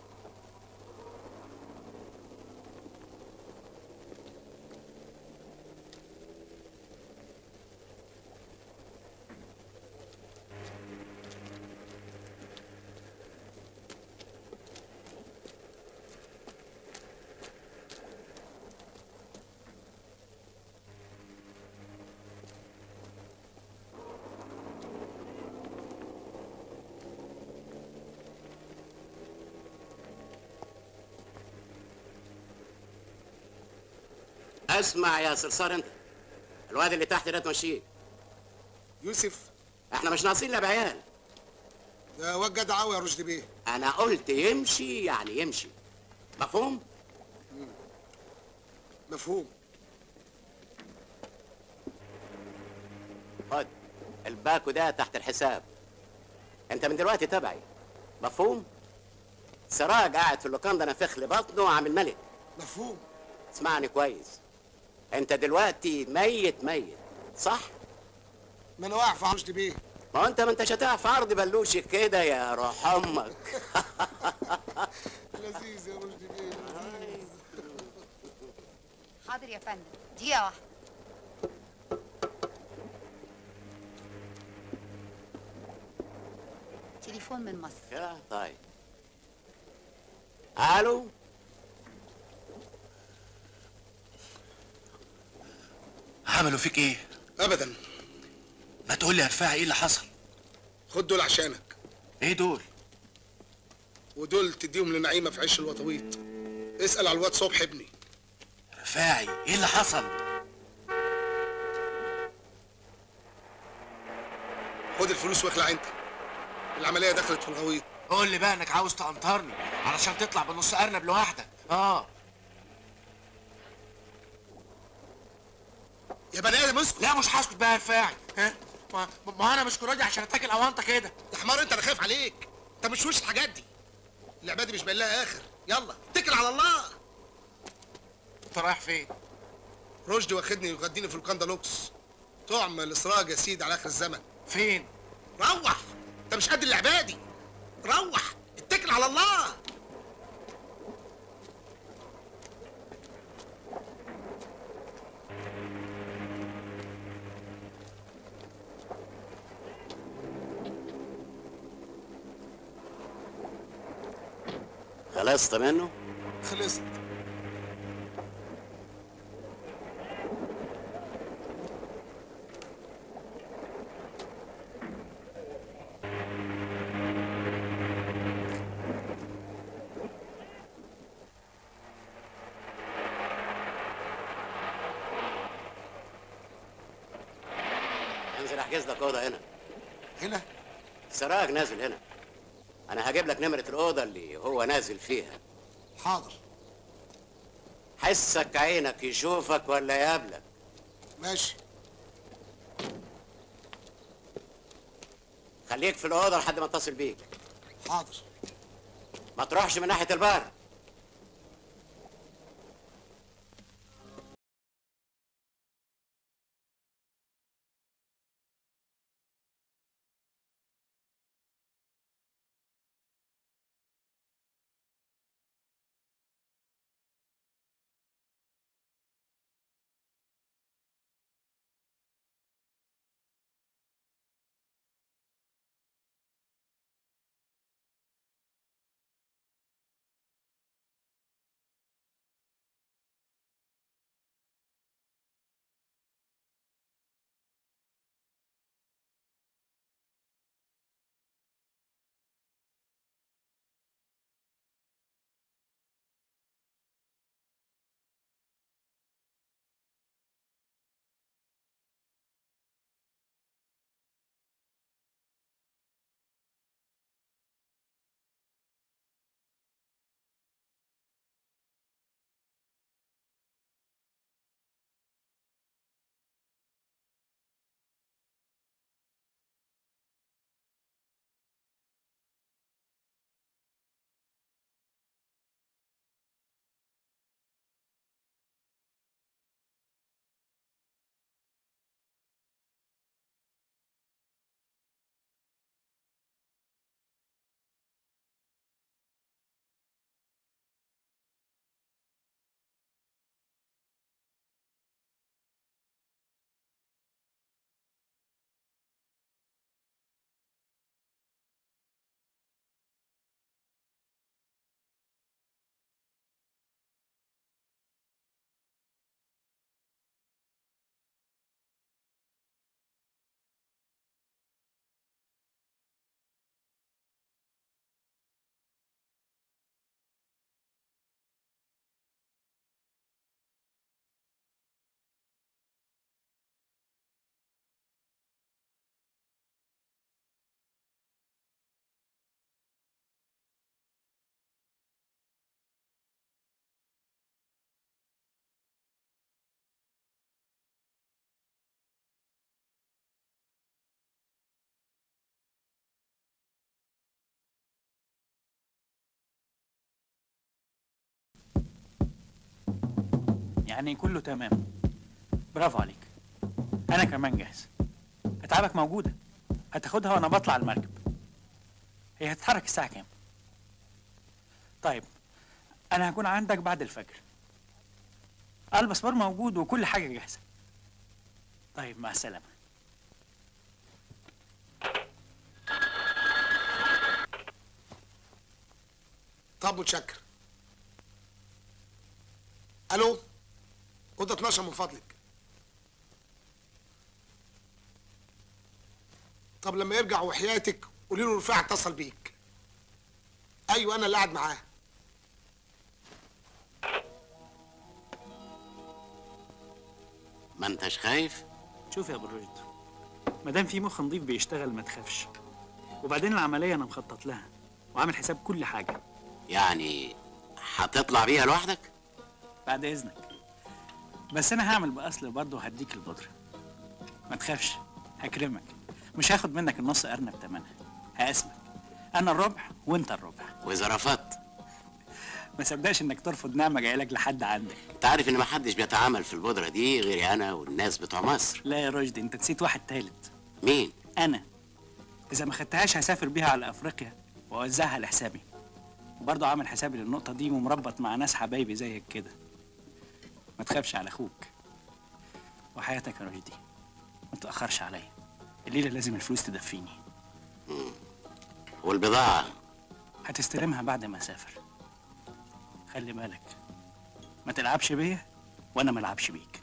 اسمع يا صرصار انت الواد اللي تحت ده تمشيه يوسف احنا مش ناقصين لا بعيال ده واد جدع قوي يا رشدي بيه انا قلت يمشي يعني يمشي مفهوم مفهوم خد الباكو ده تحت الحساب انت من دلوقتي تبعي مفهوم سراج قاعد في اللوكاندا نفخ لي بطنه عامل ملك مفهوم اسمعني كويس انت دلوقتي ميت ميت صح ما انا واقف في رشدي بيه ما هو انت ما انتش هتقع في عرض بلوشي كده يا روح امك لذيذ يا رشدي بيه لذيذ حاضر يا فندم دقيقة واحدة تليفون من مصر كده طيب الو عملوا فيك ايه؟ ابدا ما تقول لي يا رفاعي ايه اللي حصل؟ خد دول عشانك ايه دول؟ ودول تديهم لنعيمه في عيش الوطويط اسال على الواد صبح ابني رفاعي ايه اللي حصل؟ خد الفلوس واخلع انت العمليه دخلت في الغويط قول لي بقى انك عاوز تقنطرني علشان تطلع بنص ارنب لوحدك اه يا بني ادم اسكت لا مش هسكت بقى يا رفاعي ها ما, ما انا مش كراجي عشان اتاكل اوانطه كده يا حمار انت انا خايف عليك انت مش وش الحاجات دي اللعبه دي مش باين لها اخر يلا اتكل على الله انت رايح فين؟ رشدي واخدني يغديني في الكندا لوكس طعم الاسراج يا سيدي على اخر الزمن فين؟ روح انت مش قد اللعبه دي روح اتكل على الله خلصت منه خلصت انزل احجز لك اوضه هنا هنا سراج نازل هنا انا هجيب لك نمره الاوضه اللي هو نازل فيها حاضر حسك عينك يشوفك ولا يقابلك ماشي خليك في الاوضه لحد ما اتصل بيك حاضر ما تروحش من ناحيه البار يعني كله تمام برافو عليك انا كمان جاهز اتعابك موجوده هتاخدها وانا بطلع المركب هي هتتحرك الساعه كام طيب انا هكون عندك بعد الفجر الباسبور موجود وكل حاجه جاهزه طيب مع السلامه طب متشكر الو اوضه 12 من فضلك طب لما يرجع وحياتك قولي له رفاعي اتصل بيك ايوه انا اللي قاعد معاه ما انتش خايف شوف يا ابو الرشد ما دام في مخ نضيف بيشتغل ما تخافش وبعدين العمليه انا مخطط لها وعامل حساب كل حاجه يعني هتطلع بيها لوحدك بعد اذنك بس انا هعمل باصل برضه وهديك البودره ما تخافش هكرمك مش هاخد منك النص ارنب تمنها هقسمك انا الربع وانت الربع واذا رفضت ما صدقش انك ترفض نعمه جايه لك لحد عندك انت عارف ان محدش بيتعامل في البودره دي غيري انا والناس بتوع مصر لا يا رشدي انت نسيت واحد تالت مين انا اذا ما خدتهاش هسافر بيها على افريقيا واوزعها لحسابي وبرضه عامل حسابي للنقطه دي ومربط مع ناس حبايبي زيك كده ما تخافش على اخوك وحياتك يا رشدي ما تاخرش عليا الليله لازم الفلوس تدفيني والبضاعه هتستلمها بعد ما اسافر خلي بالك ما تلعبش بيا وانا ما العبش بيك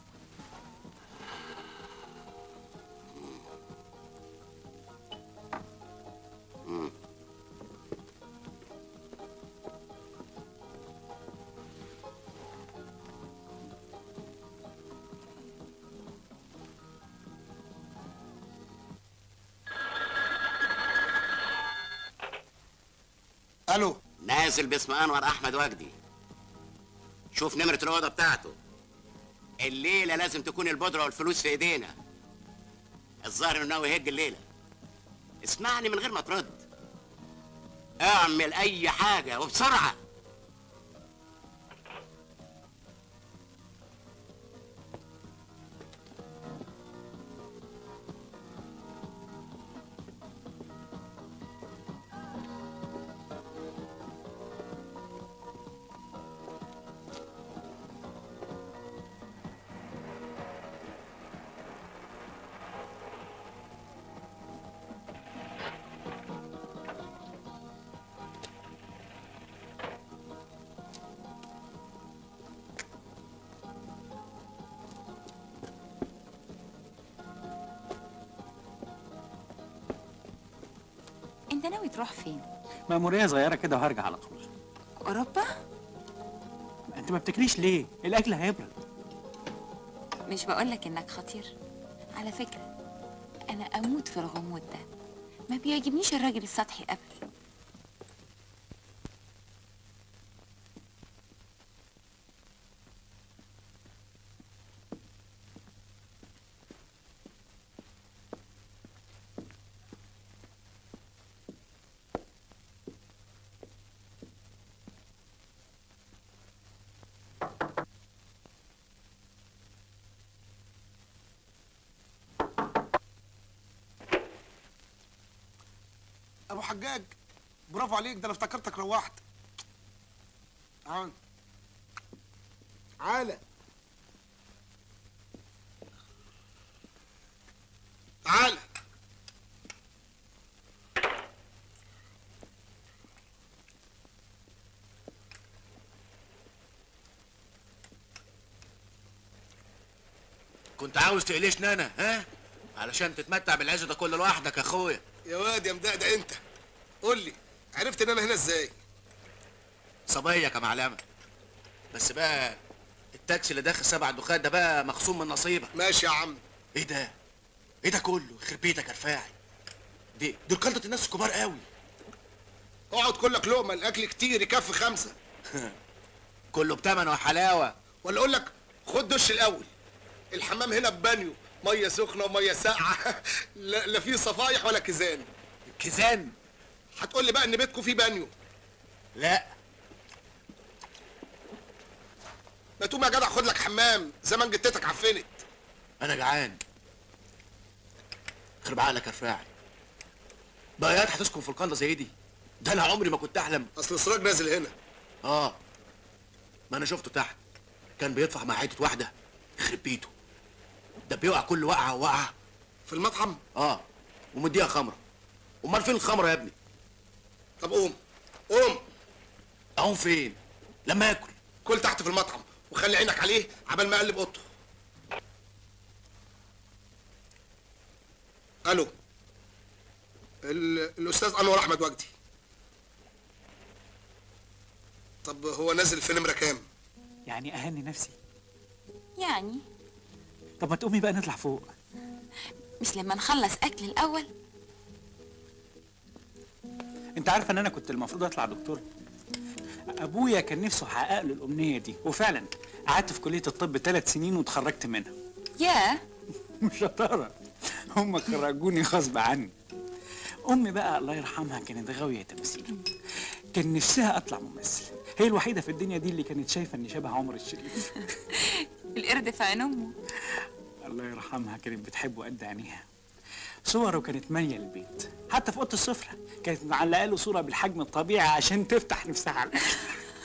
الو نازل باسم انور احمد وجدي شوف نمرة الأوضة بتاعته الليلة لازم تكون البودرة والفلوس في ايدينا الظاهر انه ناوي يهج الليلة اسمعني من غير ما ترد اعمل اي حاجة وبسرعة انت ناوي تروح فين مأمورية صغيرة كده وهرجع على طول اوروبا انت ما بتاكليش ليه الاكل هيبرد مش بقولك انك خطير على فكرة انا اموت في الغموض ده ما بيعجبنيش الراجل السطحي ابدا ابو حجاج برافو عليك ده انا افتكرتك روحت تعال تعالى تعالى كنت عاوز تقلشني انا ها علشان تتمتع بالعز ده كله لوحدك يا اخويا يا واد يا مدقدق انت قول لي عرفت ان انا هنا ازاي صبيه كمعلمه بس بقى التاكسي اللي داخل سبع دخان ده بقى مخصوم من نصيبك ماشي يا عم ايه ده ايه ده كله يخرب بيتك يا رفاعي دي دول قلدة الناس الكبار قوي اقعد كلك لقمه الاكل كتير يكفي خمسه كله بتمن وحلاوه ولا اقول لك خد دش الاول الحمام هنا ببانيو ميه سخنه وميه ساقعه لا, لا فيه صفايح ولا كيزان كيزان هتقول لي بقى ان بيتكم فيه بانيو لا ما تقوم يا جدع خد لك حمام زمان جتتك عفنت انا جعان خرب عقلك يا رفاعي بقيات هتسكن في القنده زي دي ده انا عمري ما كنت احلم اصل سراج نازل هنا اه ما انا شفته تحت كان بيدفع مع حته واحده يخرب بيته ده بيقع كل وقعه وقعه في المطعم اه ومديها خمره امال فين الخمره يا ابني طب قوم قوم اقوم فين لما اكل كل تحت في المطعم وخلي عينك عليه عبال ما اقلب اوضته الو ال- الاستاذ انور احمد وجدي طب هو نازل في نمره كام يعني اهني نفسي يعني طب ما تقومي بقى نطلع فوق مش لما نخلص اكل الاول انت عارفه ان انا كنت المفروض اطلع دكتور ابويا كان نفسه يحقق له الامنيه دي وفعلا قعدت في كليه الطب ثلاث سنين واتخرجت منها ياه شطاره هم خرجوني غصب عني امي بقى الله يرحمها كانت غاويه تمثيل كان نفسها اطلع ممثل هي الوحيده في الدنيا دي اللي كانت شايفه اني شبه عمر الشريف القرد في عين امه الله يرحمها كانت بتحبه قد عينيها صوره كانت ماليه البيت حتى في اوضه السفره كانت معلقه له صوره بالحجم الطبيعي عشان تفتح نفسها على الاكل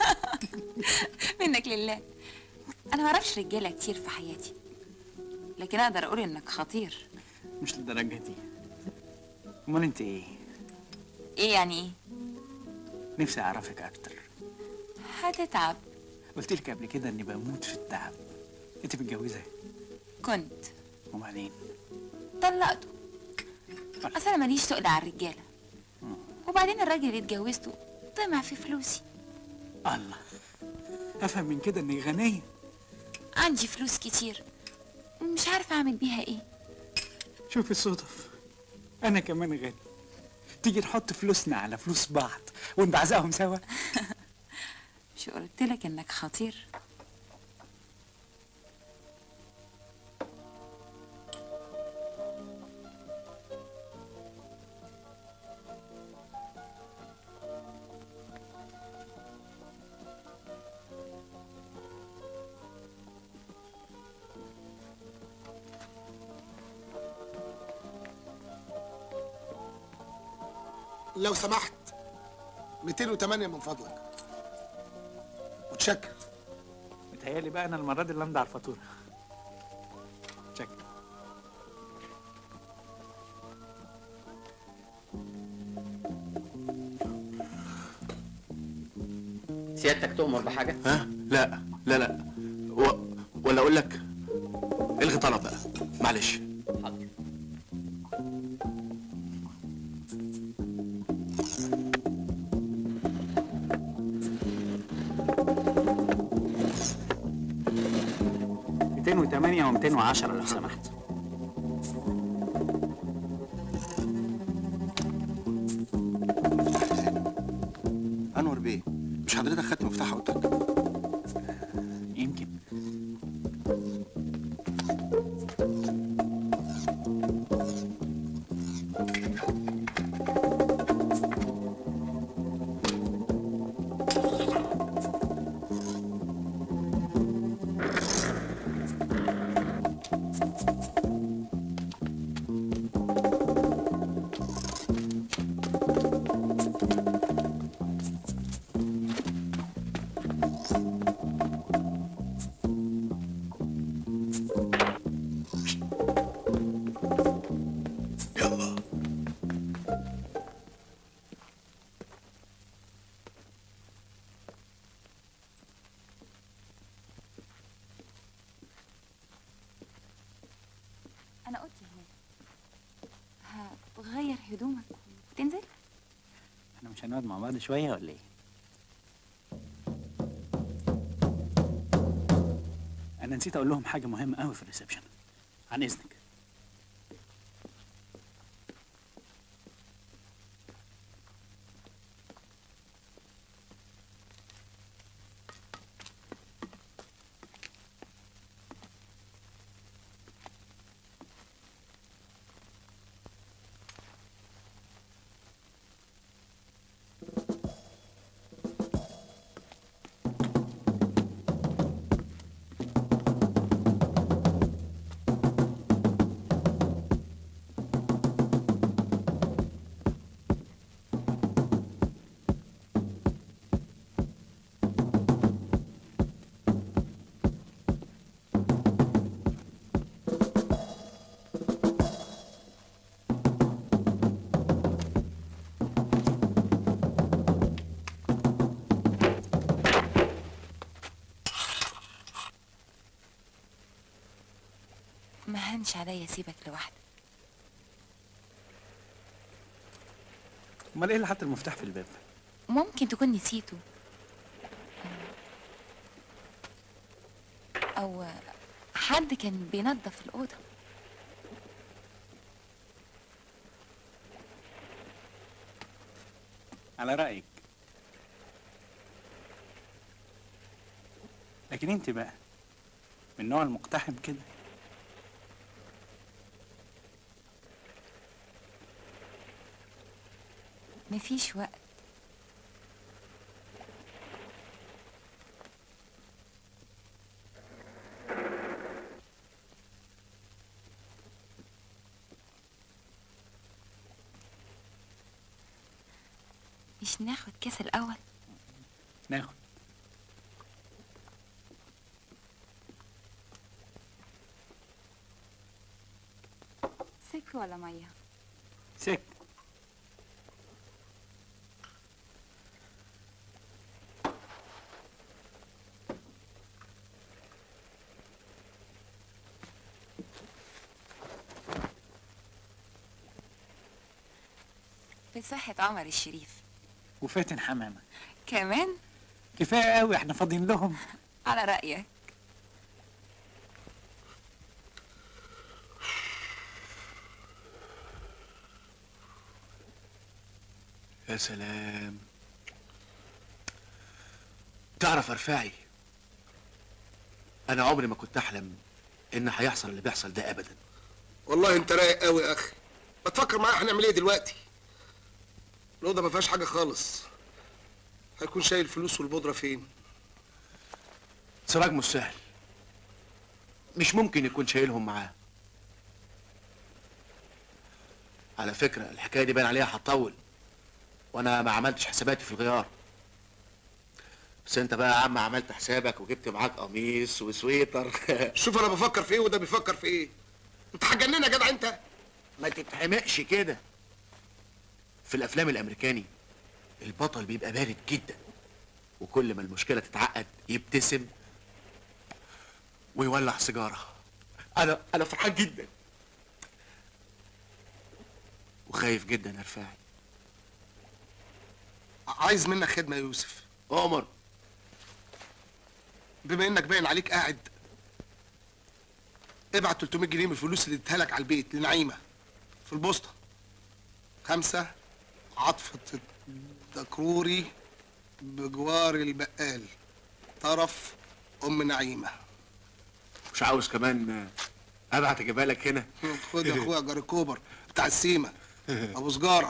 منك لله انا ما اعرفش رجاله كتير في حياتي لكن اقدر اقول انك خطير مش للدرجه دي امال انت ايه ايه يعني ايه نفسي اعرفك اكتر هتتعب قلت لك قبل كده اني بموت في التعب انت متجوزه كنت وبعدين طلقته اصل انا ماليش تقل على الرجاله وبعدين الراجل اللي اتجوزته طمع في فلوسي الله افهم من كده انك غنيه عندي فلوس كتير ومش عارفه اعمل بيها ايه شوف الصدف انا كمان غني تيجي نحط فلوسنا على فلوس بعض ونبعزقهم سوا مش قلت لك انك خطير لو سمحت 208 من فضلك متشكر متهيألي بقى انا المره دي اللي امضي على الفاتوره شكرا سيادتك تؤمر بحاجه ها لا لا لا و... ولا اقول لك الغي طلب بقى معلش ميتين وتمانية وميتين وعشرة لو سمحت انور بيه مش حضرتك خدت مفتاح اوضتك يمكن انا قلت هناك هتغير هدومك وتنزل احنا مش هنقعد مع بعض شويه ولا ايه انا نسيت اقول لهم حاجه مهمه قوي في الريسبشن عن اذنك ما هنش عليا اسيبك لوحدك امال ايه اللي حط المفتاح في الباب ممكن تكون نسيته او حد كان بينظف الاوضه على رايك لكن انت بقى من النوع المقتحم كده مفيش وقت مش ناخد كاس الاول ناخد سك ولا ميه سك في صحة عمر الشريف وفاتن حمامه كمان كفايه قوي احنا فاضيين لهم على رأيك يا سلام تعرف ارفاعي انا عمري ما كنت احلم ان هيحصل اللي بيحصل ده ابدا والله انت رايق قوي يا اخي ما تفكر معايا هنعمل ايه دلوقتي الاوضه ما فيهاش حاجه خالص هيكون شايل الفلوس والبودره فين سراج مش سهل مش ممكن يكون شايلهم معاه على فكرة الحكاية دي باين عليها هتطول وانا ما عملتش حساباتي في الغيار بس انت بقى يا عم عملت حسابك وجبت معاك قميص وسويتر شوف انا بفكر في ايه وده بيفكر في ايه انت هتجننا يا جدع انت ما تتحمقش كده في الافلام الامريكاني البطل بيبقى بارد جدا وكل ما المشكله تتعقد يبتسم ويولع سيجاره انا انا فرحان جدا وخايف جدا يا رفاعي عايز منك خدمه يا يوسف عمر بما انك باين عليك قاعد ابعت 300 جنيه من الفلوس اللي اديتها لك على البيت لنعيمه في البوسطه خمسه عطفة دكروري بجوار البقال طرف ام نعيمه مش عاوز كمان ابعت اجيبها لك هنا خد يا اخويا جار الكوبر بتاع السيمه ابو سجاره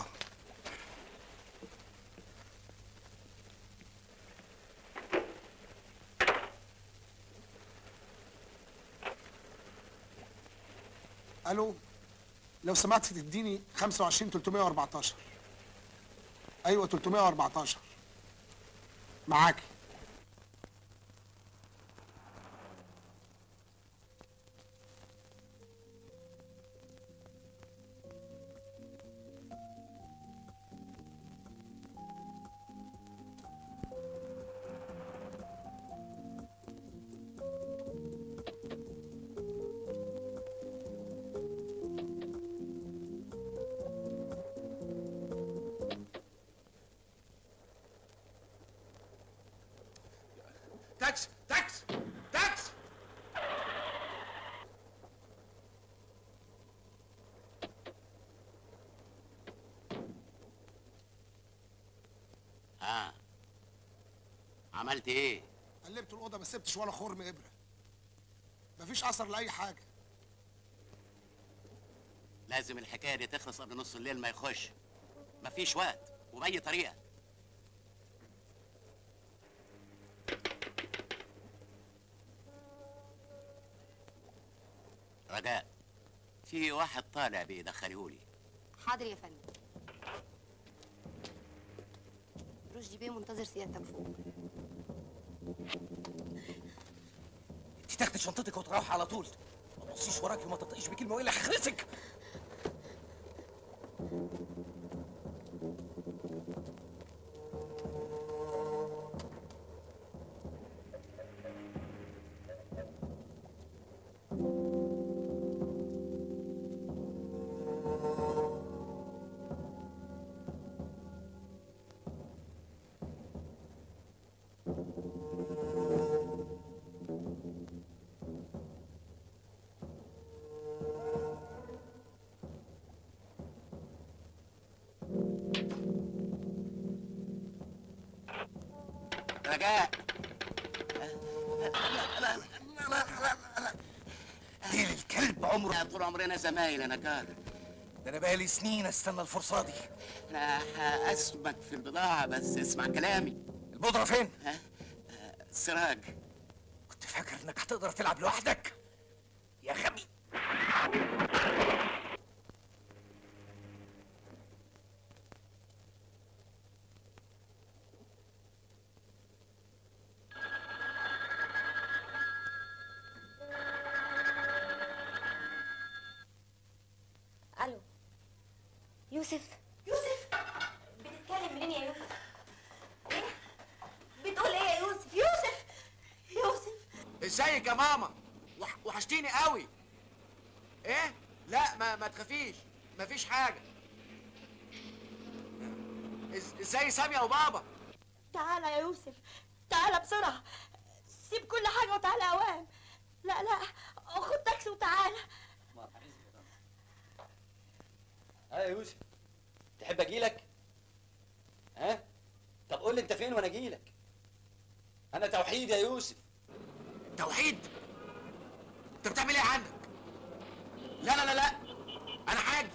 الو لو سمحت تديني 25 314 ايوه 314 معاكي تاكس تاكس تاكس اه عملت ايه قلبت الاوضه ما سبتش ولا خرم ابره مفيش اثر لاي حاجه لازم الحكايه دي تخلص قبل نص الليل ما يخش مفيش وقت وباي طريقه رجاء في واحد طالع بيدخلهولي حاضر يا فندم رشدي بيه منتظر سيادتك فوق انت تاخدي شنطتك وتروحي على طول ما تبصيش وراكي وما تطقيش بكلمه والا هخرسك رجاء ديل الكلب عمره طول عمرنا زمايل انا كار ده انا بقالي سنين استنى الفرصه دي انا هاسمك في البضاعه بس اسمع كلامي البودره فين سراج كنت فاكر انك هتقدر تلعب لوحدك يا غبي الو يوسف يوسف بتتكلم منين يا يوسف؟ ايه؟ بتقول ايه يا يوسف؟ يوسف يوسف ازيك يا ماما وح- وحشتيني قوي ايه لا ما ما تخافيش مفيش حاجه إز- ازاي ساميه وبابا تعالى يا يوسف تعالى بسرعة سيب كل حاجة وتعالى اوام لا لا خد تاكسي وتعالى ها يا يوسف تحب اجيلك ها طب قول لي انت فين وانا اجيلك انا توحيد يا يوسف توحيد انت بتعمل ايه عندك لا لا لا لا انا حاج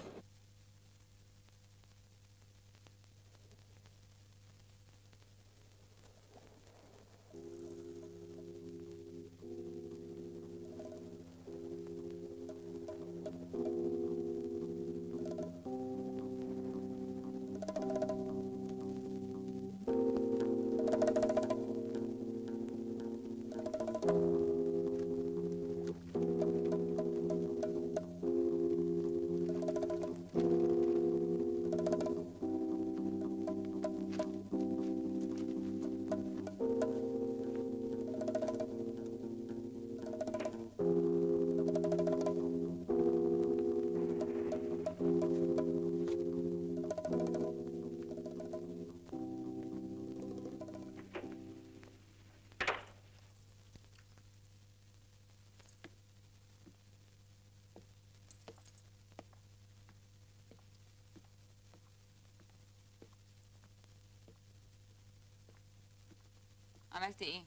عملت ايه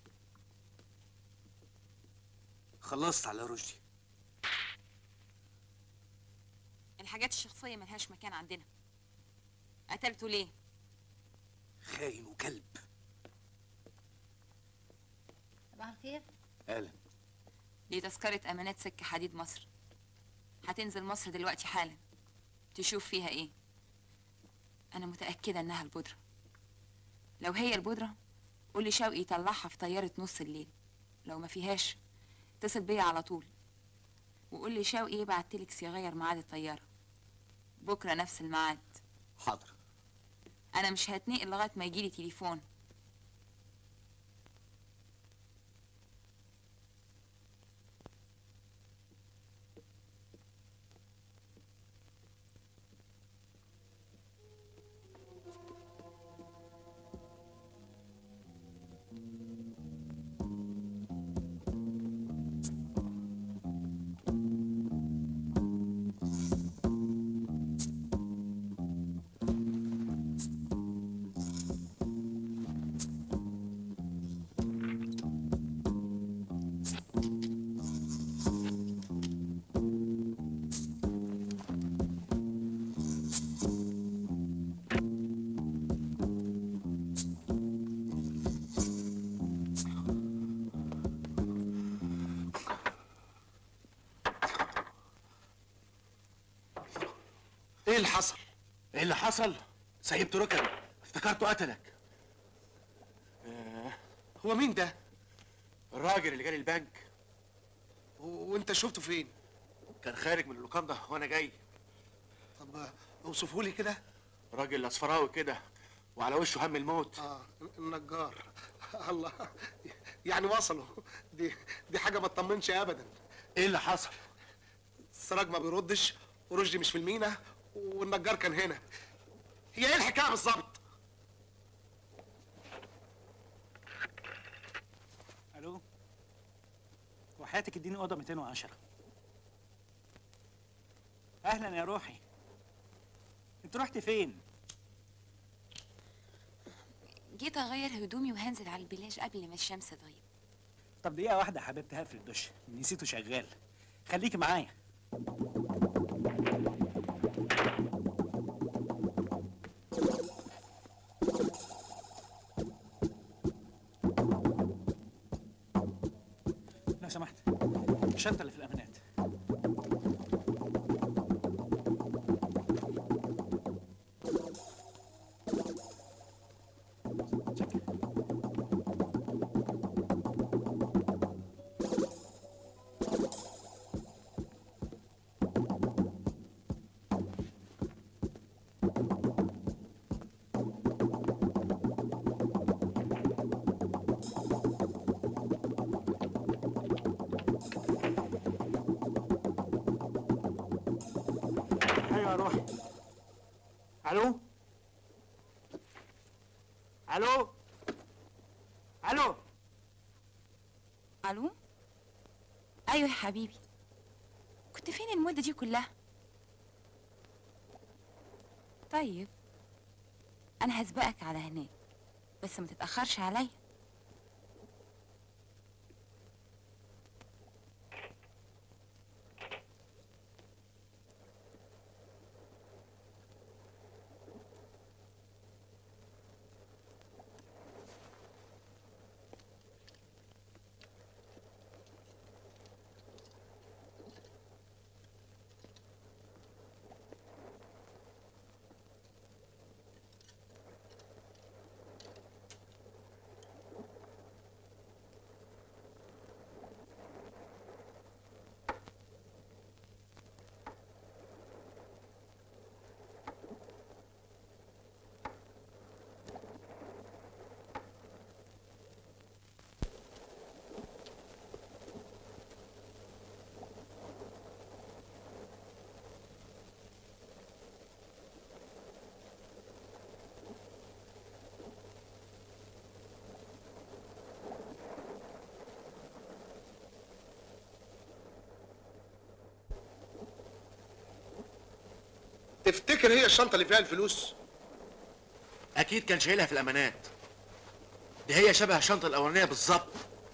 خلصت على رشدي الحاجات الشخصيه ملهاش مكان عندنا قتلته ليه خاين وكلب صباح الخير اهلا دي تذكره امانات سكه حديد مصر هتنزل مصر دلوقتي حالا تشوف فيها ايه انا متاكده انها البودره لو هي البودره قولي شوقي يطلعها في طياره نص الليل لو ما فيهاش اتصل بيا على طول وقول لي شوقي يبعت تليكس يغير ميعاد الطياره بكره نفس الميعاد حاضر انا مش هتنقل لغايه ما يجيلي تليفون ايه اللي حصل ايه اللي حصل سيبت ركبي افتكرته قتلك آه. هو مين ده الراجل اللي جالي البنك و- وانت شفته فين كان خارج من اللوكاندا وانا جاي طب اوصفه لي كده راجل اصفراوي كده وعلى وشه هم الموت اه النجار الله يعني وصلوا دي دي حاجه ما تطمنش ابدا ايه اللي حصل السراج ما بيردش ورشدي مش في المينا والنجار كان هنا هي ايه الحكايه بالظبط الو وحياتك اديني اوضه 210 اهلا يا روحي انت رحت فين جيت اغير هدومي وهنزل على البلاج قبل ما الشمس تغيب طب دقيقه واحده يا حبيبتي هقفل الدش نسيته شغال خليكي معايا لو سمحت الشنطه اللي في الامانات ايوه يا روحي الو الو الو الو ايوه يا حبيبي كنت فين المده دي كلها طيب انا هسبقك على هناك بس ما تتاخرش عليا تفتكر هي الشنطه اللي فيها الفلوس اكيد كان شايلها في الامانات دي هي شبه الشنطه الاولانيه بالظبط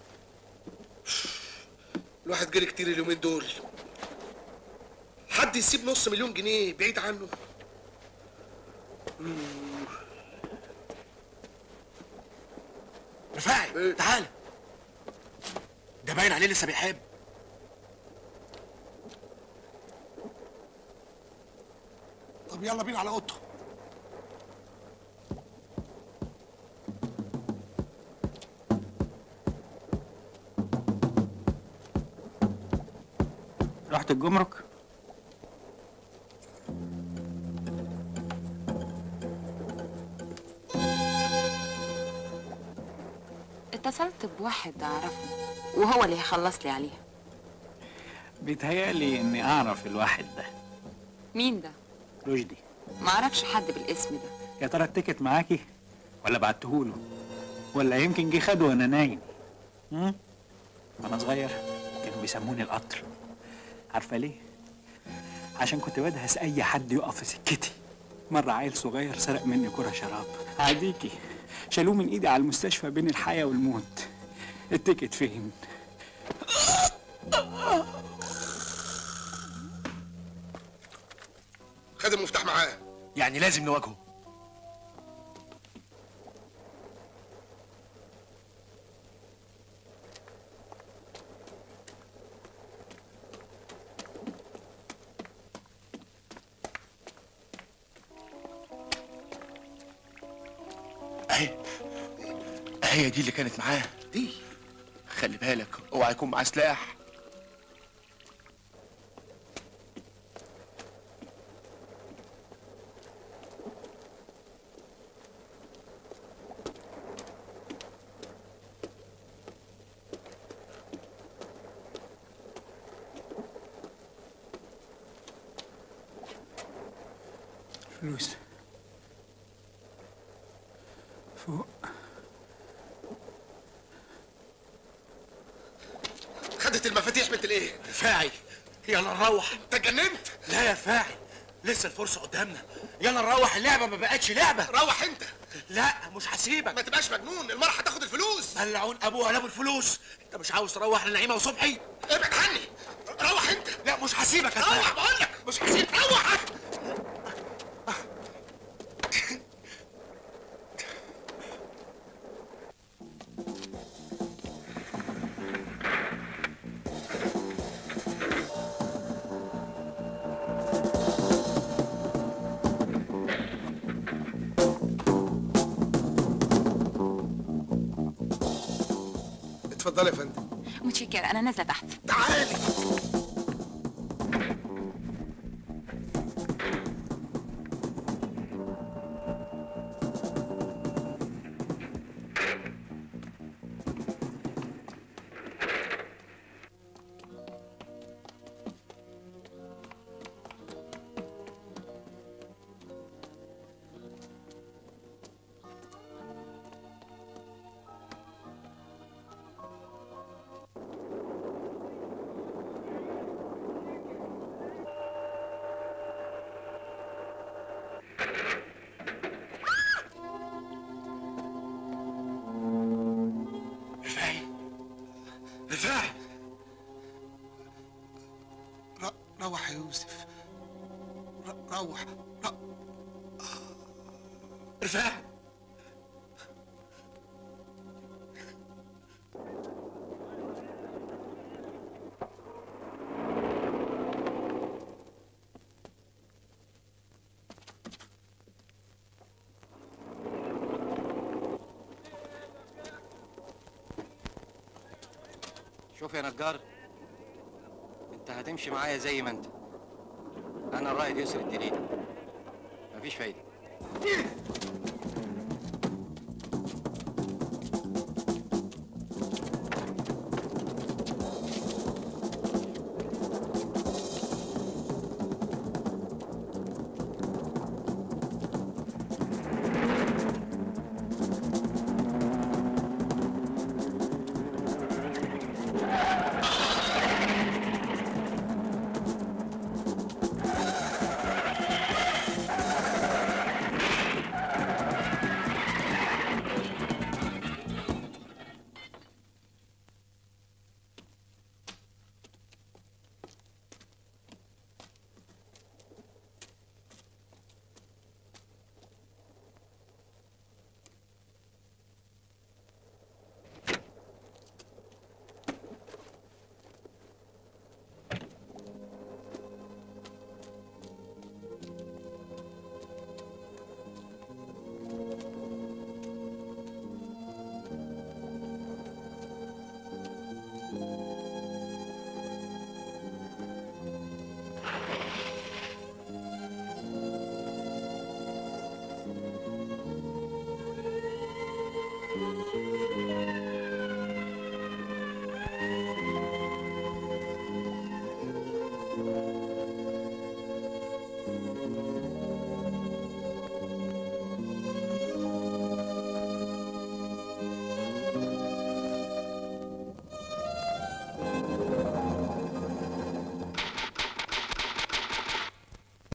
الواحد جري كتير اليومين دول حد يسيب نص مليون جنيه بعيد عنه رفاعي تعال ده باين عليه لسه بيحب طب يلا بينا على اوضته رحت الجمرك اتصلت بواحد اعرفه وهو اللي هيخلص لي عليها بيتهيألي اني اعرف الواحد ده مين ده رشدي ما اعرفش حد بالاسم ده يا ترى التيكت معاكي ولا بعتهوله ولا يمكن جه خده وانا نايم هم؟ وانا صغير كانوا بيسموني القطر عارفه ليه عشان كنت بدهس اي حد يقف في سكتي مره عيل صغير سرق مني كره شراب عاديكي شالوه من ايدي على المستشفى بين الحياه والموت التيكت فين خد المفتاح معاه يعني لازم نواجهه اهي هي دي اللي كانت معاه دي خلي بالك اوعى يكون معاه سلاح فلوس فوق خدت المفاتيح بنت الايه رفاعي يلا نروح انت اتجننت لا يا رفاعي لسه الفرصه قدامنا يلا نروح اللعبه ما بقتش لعبه روح انت لا مش هسيبك ما تبقاش مجنون المرة هتاخد الفلوس ملعون ابوها لابو الفلوس انت مش عاوز تروح لنعيمه وصبحي ابعد عني روح انت لا مش هسيبك يا روح رفاعي. بقول لك مش هسيب روح اتفضل يا فندم متشكرة انا نازلة تحت تعالي روح يا يوسف ر- روح ر- ارفع شوف يا نجار انت هتمشي معايا زي ما انت انا الرائد يسر الدليل مفيش فايده